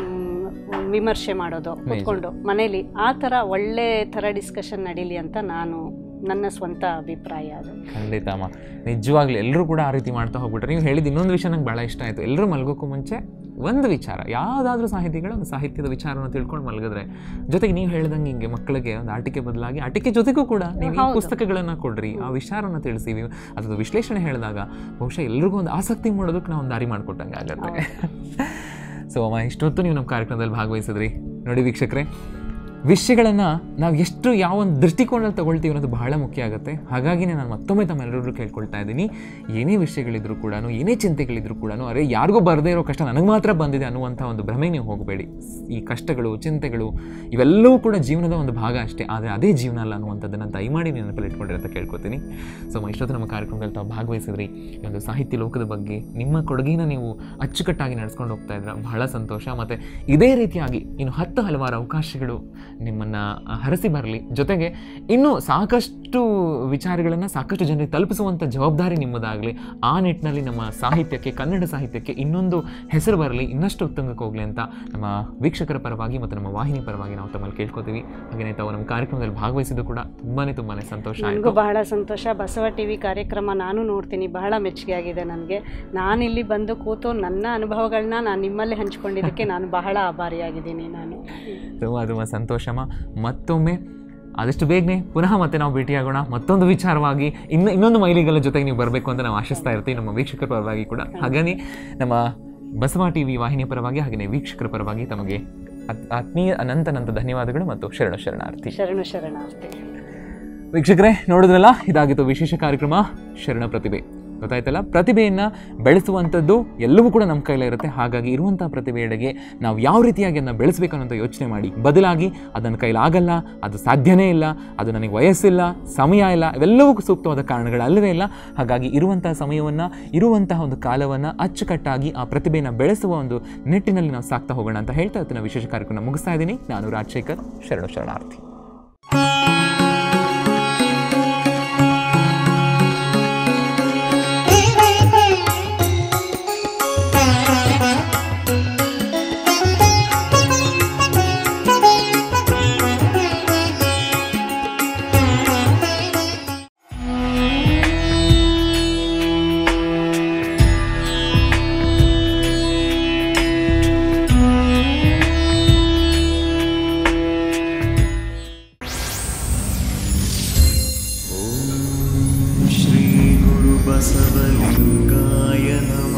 ಮ್, ವಿಮರ್ಶೆ ಮಾಡೋದು ಕೂತ್ಕೊಂಡು ಮನೇಲಿ ಆ ಥರ ಒಳ್ಳೆ ಥರ ಡಿಸ್ಕಷನ್ ನಡೀಲಿ ಅಂತ ನಾನು ನನ್ನ ಸ್ವಂತ ಅಭಿಪ್ರಾಯ ಅದು ಖಂಡಿತ ಅಮ್ಮ ನಿಜವಾಗ್ಲೂ ಎಲ್ಲರೂ ಕೂಡ ಆ ರೀತಿ ಮಾಡ್ತಾ ಹೋಗ್ಬಿಟ್ರೆ ನೀವು ಹೇಳಿದ ಇನ್ನೊಂದು ವಿಷಯ ನಂಗೆ ಭಾಳ ಇಷ್ಟ ಆಯಿತು ಎಲ್ಲರೂ ಮಲ್ಗೋಕ್ಕೂ ಮುಂಚೆ ಒಂದು ವಿಚಾರ ಯಾವುದಾದ್ರೂ ಸಾಹಿತಿಗಳು ಒಂದು ಸಾಹಿತ್ಯದ ವಿಚಾರವನ್ನು ತಿಳ್ಕೊಂಡು ಮಲಗಿದ್ರೆ ಜೊತೆಗೆ ನೀವು ಹೇಳ್ದಂಗೆ ಹಿಂಗೆ ಮಕ್ಕಳಿಗೆ ಒಂದು ಆಟಿಕೆ ಬದಲಾಗಿ ಆಟಿಕೆ ಜೊತೆಗೂ ಕೂಡ ನೀವು ಈ ಹೌದು. ಪುಸ್ತಕಗಳನ್ನು ಕೊಡ್ರಿ ಆ ವಿಚಾರವನ್ನು ತಿಳಿಸಿ ವಿ- ಅದ್ರದ್ದು ವಿಶ್ಲೇಷಣೆ ಹೇಳಿದಾಗ ಬಹುಶಃ ಎಲ್ರಿಗೂ ಒಂದು ಆಸಕ್ತಿ ಮಾಡೋದಕ್ಕೆ ನಾವು ಒಂದು ದಾರಿ ಮಾಡಿಕೊಟ್ಟಂಗೆ ಆಗತ್ತೆ ಸೊ ಅಮ್ಮ ಇಷ್ಟೊತ್ತು ನೀವು ನಮ್ಮ ಕಾರ್ಯಕ್ರಮದಲ್ಲಿ ಭಾಗವಹಿಸಿದ್ರಿ ನೋಡಿ ವೀಕ್ಷಕರೇ ವಿಷಯಗಳನ್ನು ನಾವು ಎಷ್ಟು ಯಾವ ಒಂದು ದೃಷ್ಟಿಕೋನದಲ್ಲಿ ತಗೊಳ್ತೀವಿ ಅನ್ನೋದು ಬಹಳ ಮುಖ್ಯ ಆಗುತ್ತೆ ಹಾಗಾಗಿನೇ ನಾನು ಮತ್ತೊಮ್ಮೆ ತಮ್ಮೆಲ್ಲರೂ ಕೇಳ್ಕೊಳ್ತಾ ಇದ್ದೀನಿ ಏನೇ ವಿಷಯಗಳಿದ್ರು ಕೂಡ ಏನೇ ಚಿಂತೆಗಳಿದ್ರು ಕೂಡ ಅರೆ ಯಾರಿಗೂ ಬರದೇ ಇರೋ ಕಷ್ಟ ನನಗೆ ಮಾತ್ರ ಬಂದಿದೆ ಅನ್ನುವಂಥ ಒಂದು ಭ್ರಮೆ ನೀವು ಹೋಗಬೇಡಿ ಈ ಕಷ್ಟಗಳು ಚಿಂತೆಗಳು ಇವೆಲ್ಲವೂ ಕೂಡ ಜೀವನದ ಒಂದು ಭಾಗ ಅಷ್ಟೇ ಆದರೆ ಅದೇ ಜೀವನ ಅಲ್ಲ ಅನ್ನುವಂಥದ್ದನ್ನು ದಯಮಾಡಿ ನೆನಪಲ್ಲಿ ಇಟ್ಕೊಂಡಿರಿ ಅಂತ ಕೇಳ್ಕೊತೀನಿ ಸೊ ಇಷ್ಟೊತ್ತು ನಮ್ಮ ಕಾರ್ಯಕ್ರಮದಲ್ಲಿ ತಾವು ಭಾಗವಹಿಸಿದ್ರಿ ಈ ಒಂದು ಸಾಹಿತ್ಯ ಲೋಕದ ಬಗ್ಗೆ ನಿಮ್ಮ ಕೊಡುಗೆನ ನೀವು ಅಚ್ಚುಕಟ್ಟಾಗಿ ನಡೆಸ್ಕೊಂಡು ಹೋಗ್ತಾ ಇದ್ರ ಬಹಳ ಸಂತೋಷ ಮತ್ತು ಇದೇ ರೀತಿಯಾಗಿ ಇನ್ನು ಹತ್ತು ಹಲವಾರು ಅವಕಾಶಗಳು ನಿಮ್ಮನ್ನು ಹರಸಿ ಬರಲಿ ಜೊತೆಗೆ ಇನ್ನೂ ಸಾಕಷ್ಟು ವಿಚಾರಗಳನ್ನು ಸಾಕಷ್ಟು ಜನರಿಗೆ ತಲುಪಿಸುವಂಥ ಜವಾಬ್ದಾರಿ ನಿಮ್ಮದಾಗಲಿ ಆ ನಿಟ್ಟಿನಲ್ಲಿ ನಮ್ಮ ಸಾಹಿತ್ಯಕ್ಕೆ ಕನ್ನಡ ಸಾಹಿತ್ಯಕ್ಕೆ ಇನ್ನೊಂದು ಹೆಸರು ಬರಲಿ ಇನ್ನಷ್ಟು ಉತ್ತುಂಗಕ್ಕೆ ಹೋಗಲಿ ಅಂತ ನಮ್ಮ ವೀಕ್ಷಕರ ಪರವಾಗಿ ಮತ್ತು ನಮ್ಮ ವಾಹಿನಿ ಪರವಾಗಿ ನಾವು ತಮ್ಮಲ್ಲಿ ಕೇಳ್ಕೊತೀವಿ ಹಾಗೆಯೇ ತಾವು ನಮ್ಮ ಕಾರ್ಯಕ್ರಮದಲ್ಲಿ ಭಾಗವಹಿಸಿದ್ದು ಕೂಡ ತುಂಬಾ ತುಂಬಾ ಸಂತೋಷ ನನಗೂ ಆಯಿತು ಬಹಳ ಸಂತೋಷ ಬಸವ ಟಿ ವಿ ಕಾರ್ಯಕ್ರಮ ನಾನು ನೋಡ್ತೀನಿ ಬಹಳ ಮೆಚ್ಚುಗೆ ಆಗಿದೆ ನನಗೆ ನಾನಿಲ್ಲಿ ಬಂದು ಕೂತು ನನ್ನ ಅನುಭವಗಳನ್ನ ನಾನು ನಿಮ್ಮಲ್ಲಿ ಹಂಚ್ಕೊಂಡಿದ್ದಕ್ಕೆ ನಾನು ಬಹಳ ಆಭಾರಿಯಾಗಿದ್ದೀನಿ ನಾನು ತುಂಬ ತುಂಬ ಸಂತೋಷಮ ಮತ್ತೊಮ್ಮೆ ಆದಷ್ಟು ಬೇಗನೆ ಪುನಃ ಮತ್ತೆ ನಾವು ಭೇಟಿಯಾಗೋಣ ಮತ್ತೊಂದು ವಿಚಾರವಾಗಿ ಇನ್ನು ಇನ್ನೊಂದು ಮೈಲಿಗಳ ಜೊತೆಗೆ ನೀವು ಬರಬೇಕು ಅಂತ ನಾವು ಆಶಿಸ್ತಾ ಇರ್ತೀವಿ ನಮ್ಮ ವೀಕ್ಷಕರ ಪರವಾಗಿ ಕೂಡ ಹಾಗಾಗಿ ನಮ್ಮ ಬಸವ ಟಿ ವಿ ವಾಹಿನಿ ಪರವಾಗಿ ಹಾಗೆಯೇ ವೀಕ್ಷಕರ ಪರವಾಗಿ ತಮಗೆ ಆತ್- ಆತ್ಮೀಯ ಅನಂತ ಅನಂತ ಧನ್ಯವಾದಗಳು ಮತ್ತು ಶರಣ ಶರಣಾರ್ಥಿ ಶರಣು ಶರಣಾರ್ಥಿ ವೀಕ್ಷಕರೇ ನೋಡಿದ್ರಲ್ಲ ಇದಾಗಿತ್ತು ವಿಶೇಷ ಕಾರ್ಯಕ್ರಮ ಶರಣ ಪ್ರತಿಭೆ ಗೊತ್ತಾಯ್ತಲ್ಲ ಪ್ರತಿಭೆಯನ್ನು ಬೆಳೆಸುವಂಥದ್ದು ಎಲ್ಲವೂ ಕೂಡ ನಮ್ಮ ಕೈಲೇ ಇರುತ್ತೆ ಹಾಗಾಗಿ ಇರುವಂಥ ಪ್ರತಿಭೆಯೆಡೆಗೆ ನಾವು ಯಾವ ರೀತಿಯಾಗಿ ಅದನ್ನು ಬೆಳೆಸಬೇಕು ಅನ್ನೋಂಥ ಯೋಚನೆ ಮಾಡಿ ಬದಲಾಗಿ ಅದನ್ನು ಕೈಲಾಗಲ್ಲ ಅದು ಸಾಧ್ಯನೇ ಇಲ್ಲ ಅದು ನನಗೆ ವಯಸ್ಸಿಲ್ಲ ಸಮಯ ಇಲ್ಲ ಇವೆಲ್ಲವೂ ಸೂಕ್ತವಾದ ಕಾರಣಗಳಲ್ಲವೇ ಇಲ್ಲ ಹಾಗಾಗಿ ಇರುವಂತಹ ಸಮಯವನ್ನು ಇರುವಂತಹ ಒಂದು ಕಾಲವನ್ನು ಅಚ್ಚುಕಟ್ಟಾಗಿ ಆ ಪ್ರತಿಭೆಯನ್ನು ಬೆಳೆಸುವ ಒಂದು ನಿಟ್ಟಿನಲ್ಲಿ ನಾವು ಸಾಕ್ತಾ ಹೋಗೋಣ ಅಂತ ಹೇಳ್ತಾ ಇವತ್ತಿನ ವಿಶೇಷ ಕಾರ್ಯಕ್ರಮ ಮುಗಿಸ್ತಾ ಇದ್ದೀನಿ ನಾನು ರಾಜಶೇಖರ್ ಶರಣು ಶರಣಾರ್ಥಿ श्रीगुरुबसवलिङ्गाय नमः